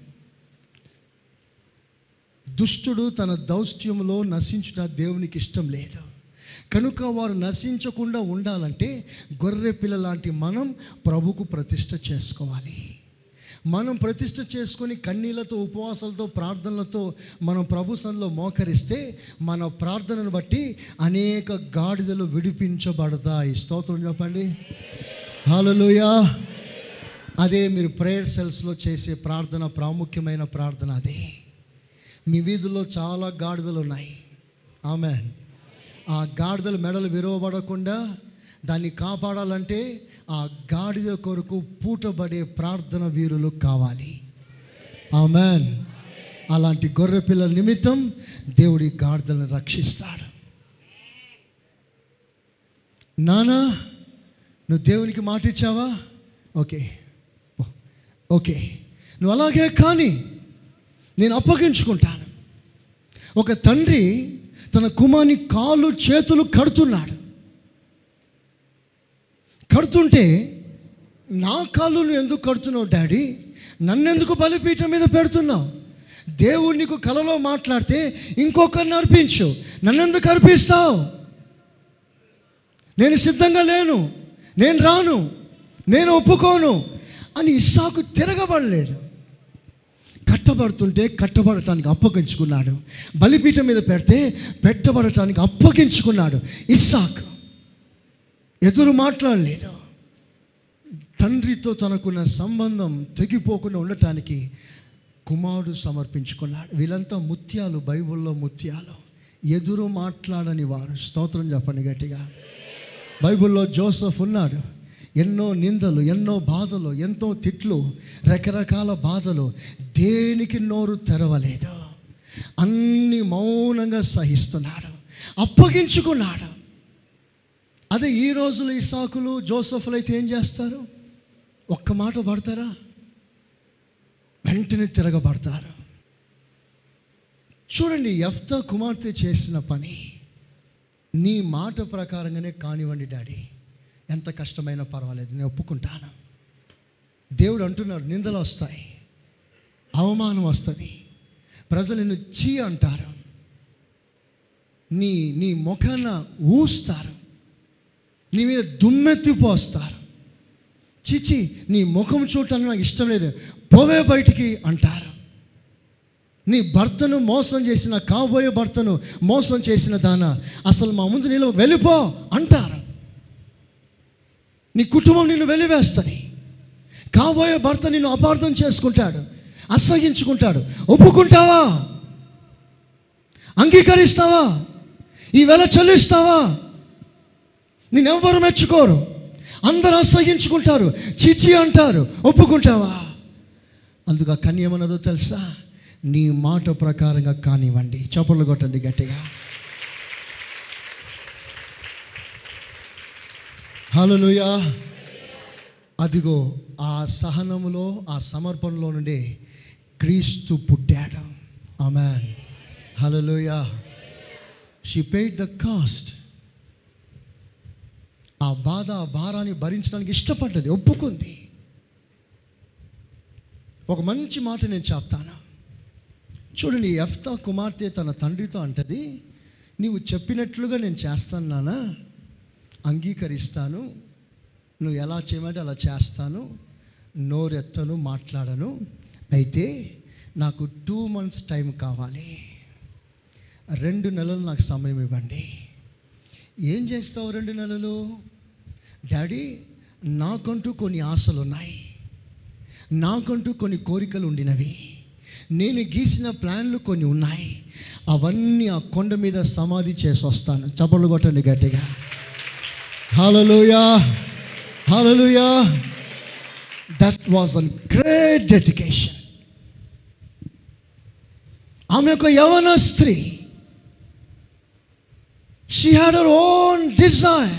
దుష్టుడు తన దౌష్ట్యంలో నశించుట దేవునికి ఇష్టం లేదు కనుక వారు నశించకుండా ఉండాలంటే గొర్రె పిల్ల లాంటి మనం ప్రభుకు ప్రతిష్ట చేసుకోవాలి మనం ప్రతిష్ట చేసుకొని కన్నీళ్లతో ఉపవాసాలతో ప్రార్థనలతో మనం ప్రభు సన్నిలో మోకరిస్తే మన ప్రార్థనను బట్టి అనేక గాడిదలు విడిపించబడతాయి స్తోత్రం చెప్పండి హల్లెలూయా అదే మీరు ప్రేయర్ సెల్స్లో చేసే ప్రార్థన ప్రాముఖ్యమైన ప్రార్థన అదే మీ వీధుల్లో చాలా గాడిదలు ఉన్నాయి ఆమె ఆ గాడిదల మెడలు విరవబడకుండా దాన్ని కాపాడాలంటే ఆ గాడిద కొరకు పూటబడే ప్రార్థన వీరులు కావాలి ఆమెన్ అలాంటి గొర్రె పిల్లల నిమిత్తం దేవుడి గాడిదలను రక్షిస్తాడు నానా నువ్వు దేవునికి మాట ఇచ్చావా ఓకే ఓ, ఓకే నువ్వు అలాగే కానీ నేను అప్పగించుకుంటాను ఒక తండ్రి తన కుమార్ని కాళ్ళు చేతులు కడుతున్నాడు కడుతుంటే నా కాళ్ళు నువ్వు ఎందుకు కడుతున్నావు డాడీ నన్నెందుకు బలిపీఠం మీద పెడుతున్నావు దేవుడు నీకు కలలో మాట్లాడితే ఇంకొకరిని అర్పించు నన్నెందుకు అర్పిస్తావు నేను సిద్ధంగా లేను నేను రాను నేను ఒప్పుకోను అని ఇస్సాకు తిరగబడలేదు కట్టబడుతుంటే కట్టబడటానికి అప్పగించుకున్నాడు బలిపీఠం మీద పెడితే పెట్టబడటానికి అప్పగించుకున్నాడు ఇస్సాక్ ఎదురు మాట్లాడలేదు తండ్రితో తనకున్న సంబంధం తెగిపోకుండా ఉండటానికి కుమారుడు సమర్పించుకున్నాడు వీళ్ళంతా ముత్యాలు బైబిల్లో ముత్యాలు ఎదురు మాట్లాడని వారు స్తోత్రం చెప్పండి గట్టిగా బైబిల్లో జోసఫ్ ఉన్నాడు ఎన్నో నిందలు ఎన్నో బాధలు ఎంతో తిట్లు రకరకాల బాధలు దేనికి నోరు తెరవలేదు అన్ని మౌనంగా సహిస్తున్నాడు అప్పగించుకున్నాడు అదే ఈ రోజులు ఇసాకులు జోసఫ్లు అయితే ఏం చేస్తారు ఒక్క మాట పడతారా వెంటనే తిరగబడతారు చూడండి ఎఫ్తా కుమార్తె చేసిన పని నీ మాట ప్రకారంగానే కానివ్వండి డాడీ ఎంత కష్టమైనా పర్వాలేదు నేను ఒప్పుకుంటాను దేవుడు అంటున్నాడు నిందలు వస్తాయి అవమానం వస్తుంది ప్రజలు నిన్ను చీ అంటారు నీ నీ ముఖాన ఊస్తారు నీ మీద దుమ్మెత్తి పోస్తారు చిచి నీ ముఖం చూడటానికి నాకు ఇష్టం లేదు పోవే బయటికి అంటారు నీ భర్తను మోసం చేసిన కాబోయే భర్తను మోసం చేసిన దాన అసలు మా ముందు నీళ్ళు వెళ్ళిపో అంటారు నీ కుటుంబం నిన్ను వెలివేస్తుంది కాబోయే భర్త నిన్ను అపార్థం చేసుకుంటాడు అసహించుకుంటాడు ఒప్పుకుంటావా అంగీకరిస్తావా ఈ వెల చెల్లిస్తావా నేనెవ్వరు మెచ్చుకోరు అందరూ అసహించుకుంటారు చిచి అంటారు ఒప్పుకుంటావా అందుకు ఆ కన్య ఏమన్నదో తెలుసా నీ మాట ప్రకారంగా కానివ్వండి చప్పట్లు కొట్టండి గట్టిగా హలోయా అదిగో ఆ సహనములో ఆ సమర్పణలో నుండి క్రీస్తు పుట్టాడు ఆమెన్ హలోయా షీ పెయిడ్ ద కాస్ట్ ఆ బాధ ఆ భారాన్ని భరించడానికి ఇష్టపడ్డది ఒప్పుకుంది ఒక మంచి మాట నేను చెప్తాను చూడండి ఎఫ్తా కుమార్తె తన తండ్రితో అంటది నీవు చెప్పినట్లుగా నేను చేస్తాను నాన్న అంగీకరిస్తాను నువ్వు ఎలా చేయమంటే అలా చేస్తాను నోరెత్తను మాట్లాడను అయితే నాకు టూ మంత్స్ టైం కావాలి రెండు నెలలు నాకు సమయం ఇవ్వండి ఏం చేస్తావు రెండు నెలలు డాడీ నాకంటూ కొన్ని ఆశలు ఉన్నాయి నాకంటూ కొన్ని కోరికలు ఉండినవి నేను గీసిన ప్లాన్లు కొన్ని ఉన్నాయి అవన్నీ ఆ కొండ మీద సమాధి చేసి వస్తాను చప్పట్లు కొట్టండి గట్టిగా hallelujah hallelujah that was an great dedication ఆమె ఒక యవన స్త్రీ she had our own desire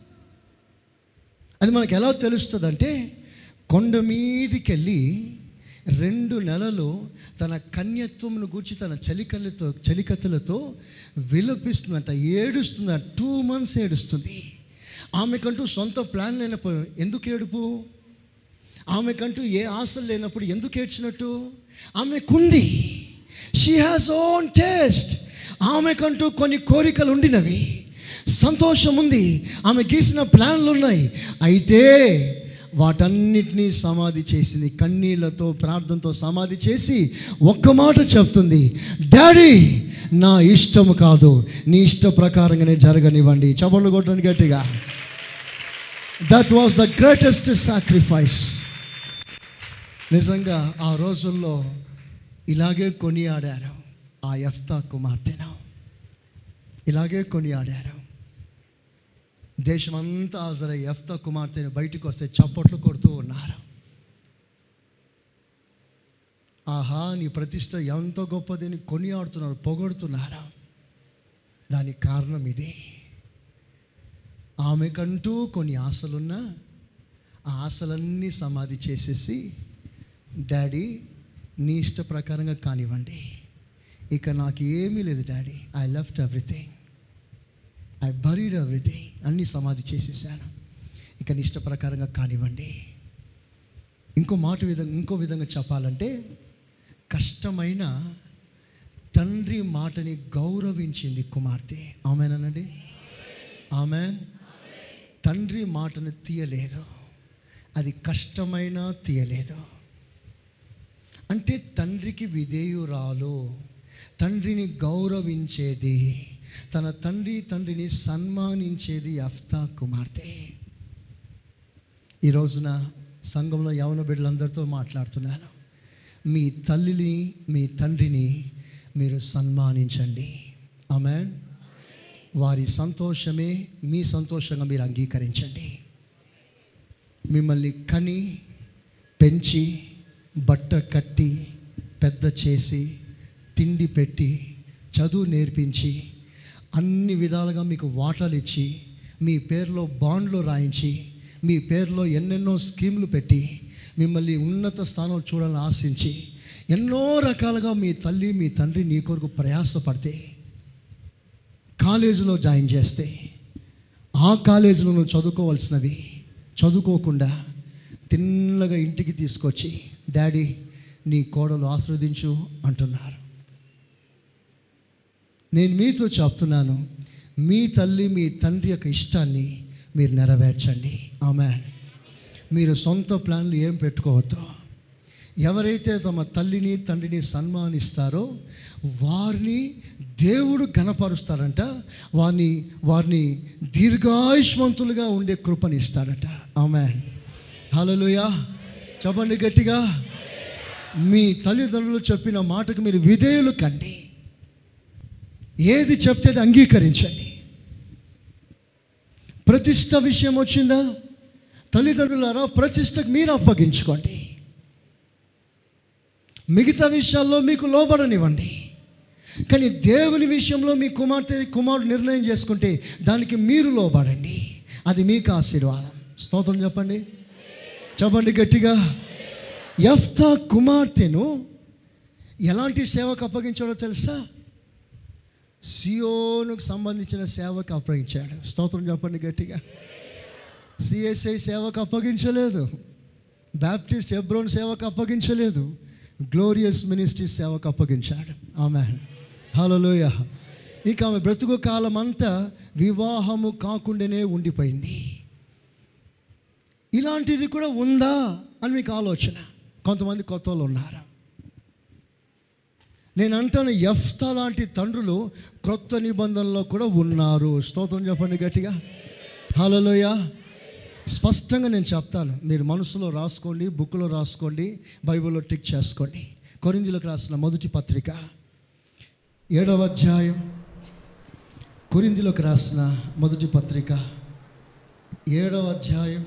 అది మనకు ఎలా తెలుస్తుందంటే కొండ మీదికి వెళ్ళి రెండు నెలలు తన కన్యత్వమును గూర్చి తన చలికలతో చలికత్తలతో విలపిస్తుందంట ఏడుస్తుందంట టూ మంత్స్ ఏడుస్తుంది ఆమెకంటూ సొంత ప్లాన్ లేనప్పుడు ఎందుకు ఏడుపు ఆమెకంటూ ఏ ఆశలు లేనప్పుడు ఎందుకు ఏడ్చినట్టు ఆమెకుంది షీ హ్యాస్ ఓన్ టేస్ట్ ఆమెకంటూ కొన్ని కోరికలు ఉండినవి సంతోషం ఉంది ఆమె గీసిన ప్లాన్లు ఉన్నాయి అయితే వాటన్నిటినీ సమాధి చేసింది కన్నీళ్లతో ప్రార్థనతో సమాధి చేసి ఒక్క మాట చెప్తుంది డాడీ నా ఇష్టం కాదు నీ ఇష్ట ప్రకారంగానే జరగనివ్వండి చపళ్ళు కొట్టండి గట్టిగా that was the greatest sacrifice నిజంగా ఆ రోజుల్లో ఇలాగే కొనియాడారు ఆ ఎఫ్తా కుమార్తెను ఇలాగే కొనియాడారు దేశమంతా హాజరై ఎఫ్తా కుమార్తెను బయటకు వస్తే చప్పట్లు కొడుతూ ఉన్నారు ఆహా నీ ప్రతిష్ట ఎంత గొప్పదని కొనియాడుతున్నారు పొగడుతున్నారు దానికి కారణం ఇదే ఆమెకంటూ కొన్ని ఆశలున్నా ఆ ఆశలన్నీ సమాధి చేసేసి డాడీ నీ ఇష్ట ప్రకారంగా కానివ్వండి ఇక నాకు ఏమీ లేదు daddy I left everything I buried everything అన్నీ సమాధి చేసేసాను ఇక నీ ఇష్ట ప్రకారంగా కానివ్వండి ఇంకో మాట విధంగా ఇంకో విధంగా చెప్పాలంటే కష్టమైన తండ్రి మాటని గౌరవించింది కుమార్తె ఆమెనండి ఆమె తండ్రి మాటను తీయలేదు అది కష్టమైనా తీయలేదు అంటే తండ్రికి విధేయురాలు తండ్రిని గౌరవించేది తన తండ్రి తండ్రిని సన్మానించేది అఫ్తా కుమార్తె ఈ రోజున సంఘంలో యవన బిడ్డలందరితో మాట్లాడుతున్నాను మీ తల్లిని మీ తండ్రిని మీరు సన్మానించండి ఆమె వారి సంతోషమే మీ సంతోషంగా మీరు అంగీకరించండి మిమ్మల్ని కని పెంచి బట్ట కట్టి పెద్ద చేసి తిండి పెట్టి చదువు నేర్పించి అన్ని విధాలుగా మీకు వాటాలు ఇచ్చి మీ పేరులో బాండ్లు రాయించి మీ పేరులో ఎన్నెన్నో స్కీములు పెట్టి మిమ్మల్ని ఉన్నత స్థానంలో చూడాలని ఆశించి ఎన్నో రకాలుగా మీ తల్లి మీ తండ్రి నీ కొరకు ప్రయాసపడితే కాలేజీలో జాయిన్ చేస్తే ఆ కాలేజీలో నువ్వు చదువుకోవాల్సినవి చదువుకోకుండా తిన్నగా ఇంటికి తీసుకొచ్చి డాడీ నీ కోడలు ఆశీర్వదించు అంటున్నారు నేను మీతో చెప్తున్నాను మీ తల్లి మీ తండ్రి యొక్క ఇష్టాన్ని మీరు నెరవేర్చండి ఆమె మీరు సొంత ప్లాన్లు ఏం పెట్టుకోవద్దు ఎవరైతే తమ తల్లిని తండ్రిని సన్మానిస్తారో వారిని దేవుడు గణపరుస్తాడంట వారిని వారిని దీర్ఘాయుష్మంతులుగా ఉండే కృపని ఇస్తాడట ఆమె హలోయ చెప్పండి గట్టిగా మీ తల్లిదండ్రులు చెప్పిన మాటకు మీరు విధేయులు కండి ఏది చెప్తే అది అంగీకరించండి ప్రతిష్ట విషయం వచ్చిందా తల్లిదండ్రులారా ప్రతిష్టకు మీరు అప్పగించుకోండి మిగతా విషయాల్లో మీకు లోబడనివ్వండి కానీ దేవుని విషయంలో మీ కుమార్తె కుమారుడు నిర్ణయం చేసుకుంటే దానికి మీరు లోబడండి అది మీకు ఆశీర్వాదం స్తోత్రం చెప్పండి చెప్పండి గట్టిగా ఎఫ్తా కుమార్తెను ఎలాంటి సేవకు అప్పగించాడో తెలుసా సియోనుకు సంబంధించిన సేవకు అప్పగించాడు స్తోత్రం చెప్పండి గట్టిగా సిఎస్ఐ సేవకు అప్పగించలేదు బ్యాప్టిస్ట్ ఎబ్రోన్ సేవకు అప్పగించలేదు గ్లోరియస్ మినిస్ట్రీ సేవకు అప్పగించాడు ఆమె హలోయ ఇక ఆమె బ్రతుకు కాలం అంతా వివాహము కాకుండానే ఉండిపోయింది ఇలాంటిది కూడా ఉందా అని మీకు ఆలోచన కొంతమంది కొత్త వాళ్ళు ఉన్నారు నేను అంటాను ఎఫ్తా లాంటి తండ్రులు క్రొత్త నిబంధనలో కూడా ఉన్నారు స్తోత్రం చెప్పండి గట్టిగా హలోయ స్పష్టంగా నేను చెప్తాను మీరు మనసులో రాసుకోండి బుక్లో రాసుకోండి బైబిల్లో టిక్ చేసుకోండి కొరిందులకు రాసిన మొదటి పత్రిక ఏడవ అధ్యాయం కొరిందులకు రాసిన మొదటి పత్రిక ఏడవ అధ్యాయం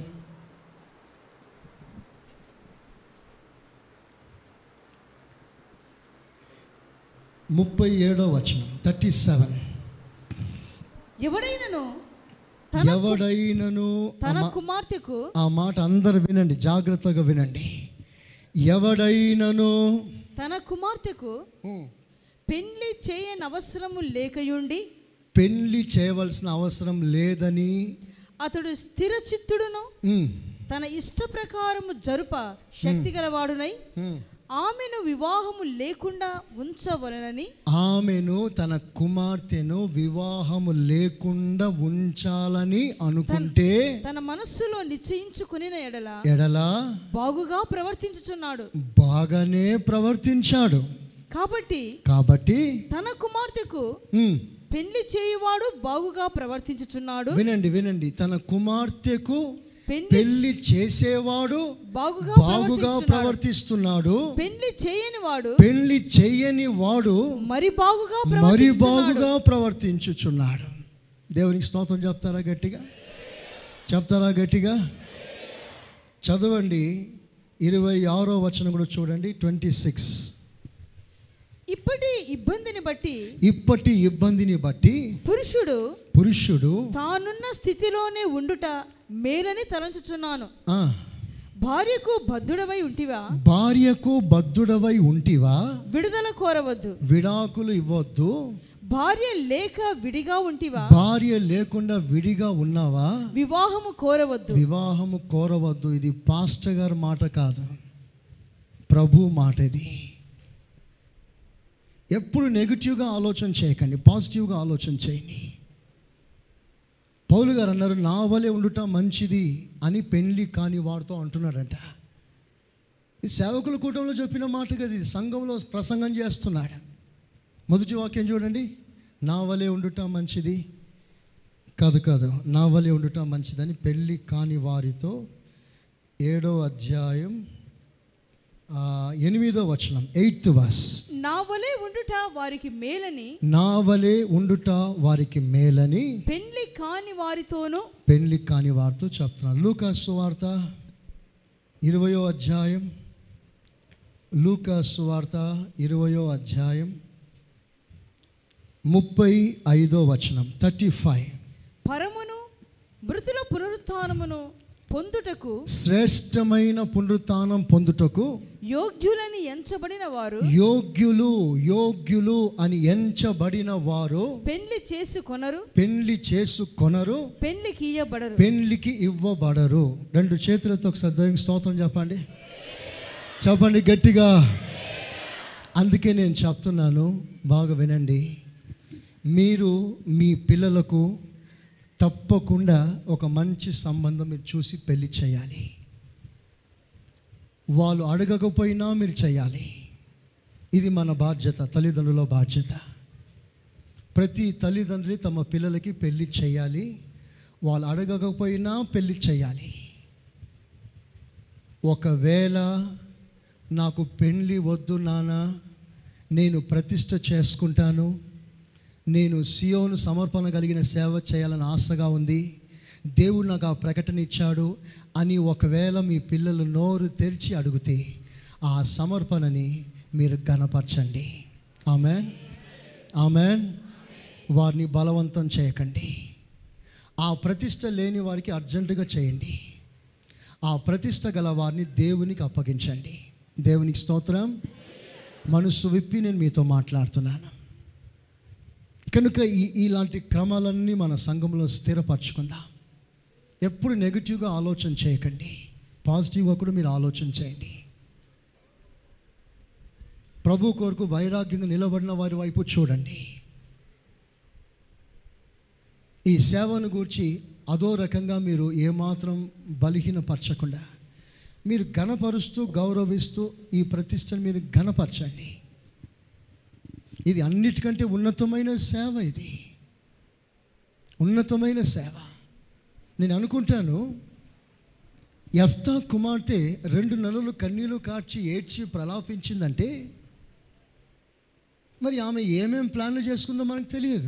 ముప్పై ఏడవ వచనం థర్టీ సెవెన్ ఎవడైనను తన ఎవడైనను తన ఆ మా- కుమార్తెకు ఆ మాట అందరు వినండి జాగ్రత్తగా వినండి ఎవడైనను తన కుమార్తెకు పెళ్లి చేయనవసరము లేకయుండి పెళ్లి చేయవలసిన అవసరం లేదని అతడు స్థిర చిత్తుడును ఉమ్, తన ఇష్ట ప్రకారము జరుప శక్తి గలవాడునై ఉమ్. ఆమెను వివాహము లేకుండా ఉంచవలనని ఆమెను తన కుమార్తెను వివాహము లేకుండా ఉంచాలని అనుకుంటే తన మనస్సులో నిశ్చయించుకుని ఎడల ఎడలా బాగుగా ప్రవర్తించుచున్నాడు బాగానే ప్రవర్తించాడు కాబట్టి కాబట్టి తన కుమార్తెకు ఉమ్, పెళ్లి చేయువాడు బాగుగా ప్రవర్తించుచున్నాడు వినండి వినండి తన కుమార్తెకు పెళ్లి పెళ్లి చేసేవాడు బాగుగా బాగుగా ప్రవర్తిస్తున్నాడు. ప్రవర్తిస్తున్నాడు పెళ్లి చేయని వాడు పెళ్లి చెయ్యని వాడు మరి బాగుగా మరి ప్రవర్తిస్తున్నాడు బాగుగా ప్రవర్తించుచున్నాడు దేవునికి స్తోత్రం చెప్తారా గట్టిగా చెప్తారా గట్టిగా చదవండి ఇరవై ఆరో వచనం కూడా చూడండి ట్వంటీ సిక్స్ ఇప్పటి ఇబ్బందిని బట్టి ఇప్పటి ఇబ్బందిని బట్టి పురుషుడు పురుషుడు తానున్న స్థితిలోనే ఉండుట మేలని తలంచుచున్నాను ఆ, భార్యకు బద్ధుడవై ఉంటివా భార్యకు బద్ధుడవై ఉంటివా విడుదల కోరవద్దు విడాకులు ఇవ్వద్దు భార్య లేక విడిగా ఉంటివా భార్య లేకుండా విడిగా ఉన్నావా వివాహము కోరవద్దు వివాహము కోరవద్దు ఇది పాస్టర్ గారి మాట కాదు ప్రభు మాట ఇది ఎప్పుడు నెగిటివ్గా ఆలోచన చేయకండి పాజిటివ్గా ఆలోచన చేయండి పౌలు గారు అన్నారు నా వలె ఉండుట మంచిది అని పెళ్లి కాని వాడితో అంటున్నాడంట ఈ సేవకుల కూటంలో చెప్పిన మాట కదా ఇది సంఘంలో ప్రసంగం చేస్తున్నాడు మొదటి వాక్యం చూడండి నా వలె ఉండుట మంచిది కాదు కాదు నా వలె ఉండుట మంచిదని పెళ్ళి కాని వారితో ఏడో అధ్యాయం ఆ, ఎనిమిదో వచనం ఎయిత్ వర్స్ నా వలె ఉండుట వారికి మేలని నా వలె ఉండుట వారికి మేలని పెళ్లి కాని వారితోనూ పెళ్లి కాని వారితో చెప్తున్నాను లూకాసు వార్త ఇరవయో అధ్యాయం లూకాసు వార్త ఇరవయో అధ్యాయం ముప్పై ఐదో వచనం థర్టీ ఫైవ్ పరమును మృతుల పునరుత్థానమును పొందుటకు శ్రేష్టమైన పునరుత్థానం పొందుటకు యోగ్యులని ఎంచబడిన వారు యోగ్యులు యోగ్యులు అని ఎంచబడిన వారు పెండ్లి చేసుకొనరు పెళ్లి చేసుకొనరు పెండ్లికి ఇయ్యబడరు పెళ్లికి ఇవ్వబడరు రెండు చేతులతో ఒకసారి దేవునికి స్తోత్రం చెప్పండి చెప్పండి గట్టిగా అందుకే నేను చెప్తున్నాను బాగా వినండి మీరు మీ పిల్లలకు తప్పకుండా ఒక మంచి సంబంధం మీరు చూసి పెళ్లి చేయాలి వాళ్ళు అడగకపోయినా మీరు చేయాలి ఇది మన బాధ్యత తల్లిదండ్రుల బాధ్యత ప్రతి తల్లిదండ్రి తమ పిల్లలకి పెళ్లి చేయాలి వాళ్ళు అడగకపోయినా పెళ్లి చేయాలి ఒకవేళ నాకు పెళ్ళి వద్దు నాన్న నేను ప్రతిష్ట చేసుకుంటాను నేను సియోను సమర్పణ కలిగిన సేవ చేయాలని ఆశగా ఉంది దేవుడు నాకు ఆ ప్రకటన ఇచ్చాడు అని ఒకవేళ మీ పిల్లలు నోరు తెరిచి అడిగితే ఆ సమర్పణని మీరు గణపరచండి ఆమెన్ ఆమెన్ వారిని బలవంతం చేయకండి ఆ ప్రతిష్ట లేని వారికి అర్జెంటుగా చేయండి ఆ ప్రతిష్ట గల వారిని దేవునికి అప్పగించండి దేవునికి స్తోత్రం మనసు విప్పి నేను మీతో మాట్లాడుతున్నాను కనుక ఈ ఇలాంటి క్రమాలన్నీ మన సంఘంలో స్థిరపరచుకుందాం ఎప్పుడు నెగిటివ్గా ఆలోచన చేయకండి పాజిటివ్గా కూడా మీరు ఆలోచన చేయండి ప్రభు కొరకు వైరాగ్యంగా నిలబడిన వారి వైపు చూడండి ఈ సేవను గూర్చి అదో రకంగా మీరు ఏమాత్రం బలహీనపరచకుండా మీరు ఘనపరుస్తూ గౌరవిస్తూ ఈ ప్రతిష్టను మీరు ఘనపరచండి ఇది అన్నిటికంటే ఉన్నతమైన సేవ ఇది ఉన్నతమైన సేవ నేను అనుకుంటాను ఎఫ్తా కుమార్తె రెండు నెలలు కన్నీళ్లు కార్చి ఏడ్చి ప్రలాపించిందంటే మరి ఆమె ఏమేం ప్లాన్లు చేసుకుందో మనకు తెలియదు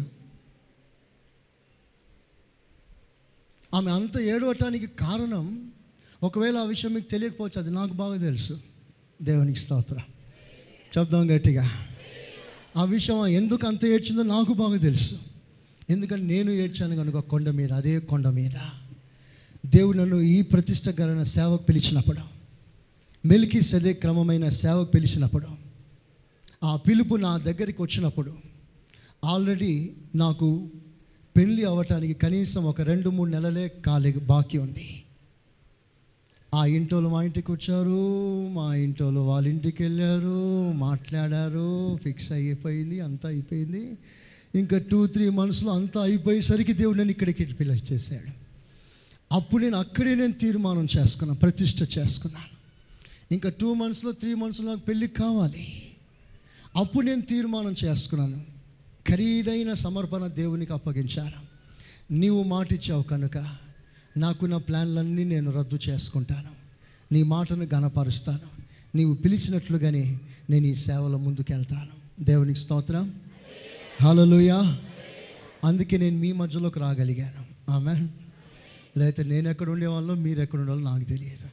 ఆమె అంత ఏడవటానికి కారణం ఒకవేళ ఆ విషయం మీకు తెలియకపోవచ్చు అది నాకు బాగా తెలుసు దేవునికి స్తోత్రం చెప్దాం గట్టిగా ఆ విషయం ఎందుకు అంత ఏడ్చిందో నాకు బాగా తెలుసు ఎందుకంటే నేను ఏడ్చాను కనుక కొండ మీద అదే కొండ మీద దేవుడు నన్ను ఈ ప్రతిష్టకరమైన సేవకు పిలిచినప్పుడు మెలికి సదే క్రమమైన సేవకు పిలిచినప్పుడు ఆ పిలుపు నా దగ్గరికి వచ్చినప్పుడు ఆల్రెడీ నాకు పెళ్ళి అవ్వటానికి కనీసం ఒక రెండు మూడు నెలలే కాలే బాకీ ఉంది ఆ ఇంటోళ్ళు మా ఇంటికి వచ్చారు మా ఇంటోళ్ళు వాళ్ళ ఇంటికి వెళ్ళారు మాట్లాడారు ఫిక్స్ అయిపోయింది అంతా అయిపోయింది ఇంకా టూ త్రీ మంత్స్లో అంతా అయిపోయేసరికి దేవుడు నన్ను ఇక్కడికి పిల్ల చేశాడు అప్పుడు నేను అక్కడే నేను తీర్మానం చేసుకున్నాను ప్రతిష్ట చేసుకున్నాను ఇంకా టూ మంత్స్లో త్రీ మంత్స్లో నాకు పెళ్ళి కావాలి అప్పుడు నేను తీర్మానం చేసుకున్నాను ఖరీదైన సమర్పణ దేవునికి అప్పగించాను నీవు మాట ఇచ్చావు కనుక నాకున్న ప్లాన్లన్నీ నేను రద్దు చేసుకుంటాను నీ మాటను గనపరుస్తాను నీవు పిలిచినట్లుగానే నేను ఈ సేవలో ముందుకెళ్తాను దేవునికి స్తోత్రం హలోయ అందుకే నేను మీ మధ్యలోకి రాగలిగాను ఆమె లేకపోతే నేను ఎక్కడ ఉండేవాళ్ళో మీరు ఎక్కడ ఉండాలో నాకు తెలియదు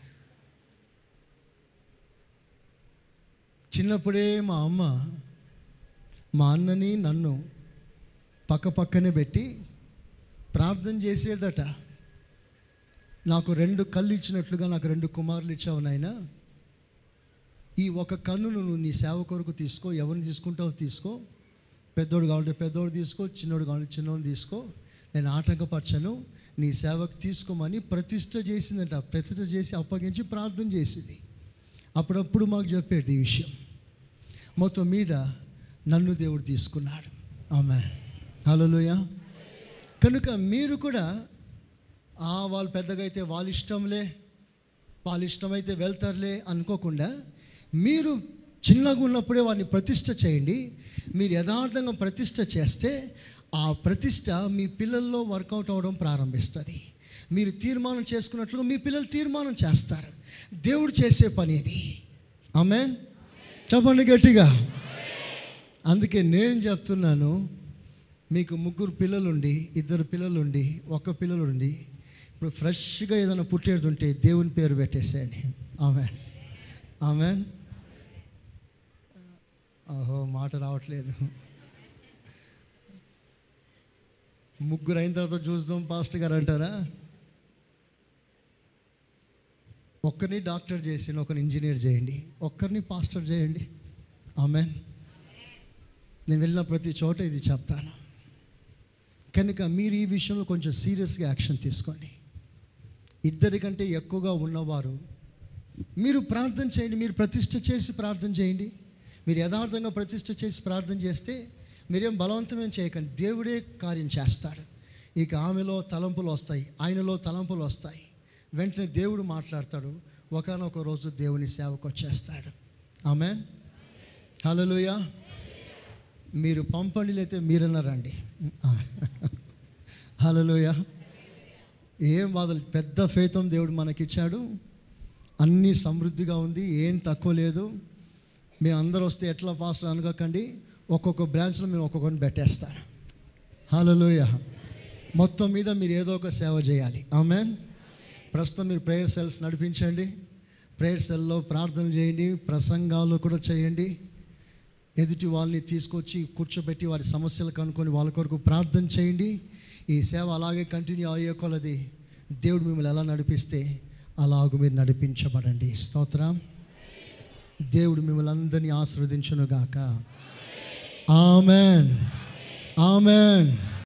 చిన్నప్పుడే మా అమ్మ మా అన్నని నన్ను పక్క పక్కనే పెట్టి ప్రార్థన చేసేదట నాకు రెండు కళ్ళు ఇచ్చినట్లుగా నాకు రెండు కుమారులు ఇచ్చావు నాయన ఈ ఒక కన్నును నువ్వు నీ సేవ కొరకు తీసుకో ఎవరిని తీసుకుంటావో తీసుకో పెద్దోడు కావాలంటే పెద్దోడు తీసుకో చిన్నోడు కావాలంటే చిన్నోడు తీసుకో నేను ఆటంకపరచను నీ సేవకు తీసుకోమని ప్రతిష్ట చేసిందట ప్రతిష్ట చేసి అప్పగించి ప్రార్థన చేసింది అప్పుడప్పుడు మాకు చెప్పేది ఈ విషయం మొత్తం మీద నన్ను దేవుడు తీసుకున్నాడు ఆమె హలోయ కనుక మీరు కూడా ఆ వాళ్ళు పెద్దగా అయితే వాళ్ళ ఇష్టంలే వాళ్ళ ఇష్టమైతే వెళ్తారులే అనుకోకుండా మీరు చిన్నగా ఉన్నప్పుడే వారిని ప్రతిష్ట చేయండి మీరు యథార్థంగా ప్రతిష్ట చేస్తే ఆ ప్రతిష్ట మీ పిల్లల్లో వర్కౌట్ అవ్వడం ప్రారంభిస్తుంది మీరు తీర్మానం చేసుకున్నట్లుగా మీ పిల్లలు తీర్మానం చేస్తారు దేవుడు చేసే పని ఇది ఆమె చెప్పండి గట్టిగా అందుకే నేను చెప్తున్నాను మీకు ముగ్గురు పిల్లలుండి ఇద్దరు పిల్లలుండి ఒక పిల్లలుండి ఇప్పుడు ఫ్రెష్గా ఏదైనా పుట్టేది ఉంటే దేవుని పేరు పెట్టేసేయండి ఆమె ఆమె ఓహో మాట రావట్లేదు ముగ్గురు అయిన తర్వాత చూద్దాం పాస్టర్ గారు అంటారా ఒక్కరిని డాక్టర్ చేసి ఒకరిని ఇంజనీర్ చేయండి ఒక్కరిని పాస్టర్ చేయండి ఆమె నేను వెళ్ళిన ప్రతి చోట ఇది చెప్తాను కనుక మీరు ఈ విషయంలో కొంచెం సీరియస్గా యాక్షన్ తీసుకోండి ఇద్దరికంటే ఎక్కువగా ఉన్నవారు మీరు ప్రార్థన చేయండి మీరు ప్రతిష్ఠ చేసి ప్రార్థన చేయండి మీరు యథార్థంగా ప్రతిష్ఠ చేసి ప్రార్థన చేస్తే మీరేం బలవంతమేం చేయకండి దేవుడే కార్యం చేస్తాడు ఇక ఆమెలో తలంపులు వస్తాయి ఆయనలో తలంపులు వస్తాయి వెంటనే దేవుడు మాట్లాడతాడు ఒకనొక రోజు దేవుని సేవకు వచ్చేస్తాడు ఆమె హలోయ మీరు పంపండి లేతే మీరన్నా రండి హలోయ ఏం బాధలు పెద్ద ఫేతం దేవుడు మనకిచ్చాడు అన్నీ సమృద్ధిగా ఉంది ఏం తక్కువ లేదు మేము అందరూ వస్తే ఎట్లా పాస్టర్ అనుకోకండి ఒక్కొక్క బ్రాంచ్లో మేము ఒక్కొక్కరిని పెట్టేస్తాను హలోయ మొత్తం మీద మీరు ఏదో ఒక సేవ చేయాలి ఆమెన్ ప్రస్తుతం మీరు ప్రేయర్ సెల్స్ నడిపించండి ప్రేయర్ సెల్లో ప్రార్థన చేయండి ప్రసంగాలు కూడా చేయండి ఎదుటి వాళ్ళని తీసుకొచ్చి కూర్చోబెట్టి వారి సమస్యలు కనుక్కొని వాళ్ళ కొరకు ప్రార్థన చేయండి ఈ సేవ అలాగే కంటిన్యూ అయ్యే కొలది దేవుడు మిమ్మల్ని ఎలా నడిపిస్తే అలాగ మీరు నడిపించబడండి స్తోత్రం దేవుడు మిమ్మల్ని అందరినీ ఆశీర్వదించునుగాక ఆమెన్ ఆమెన్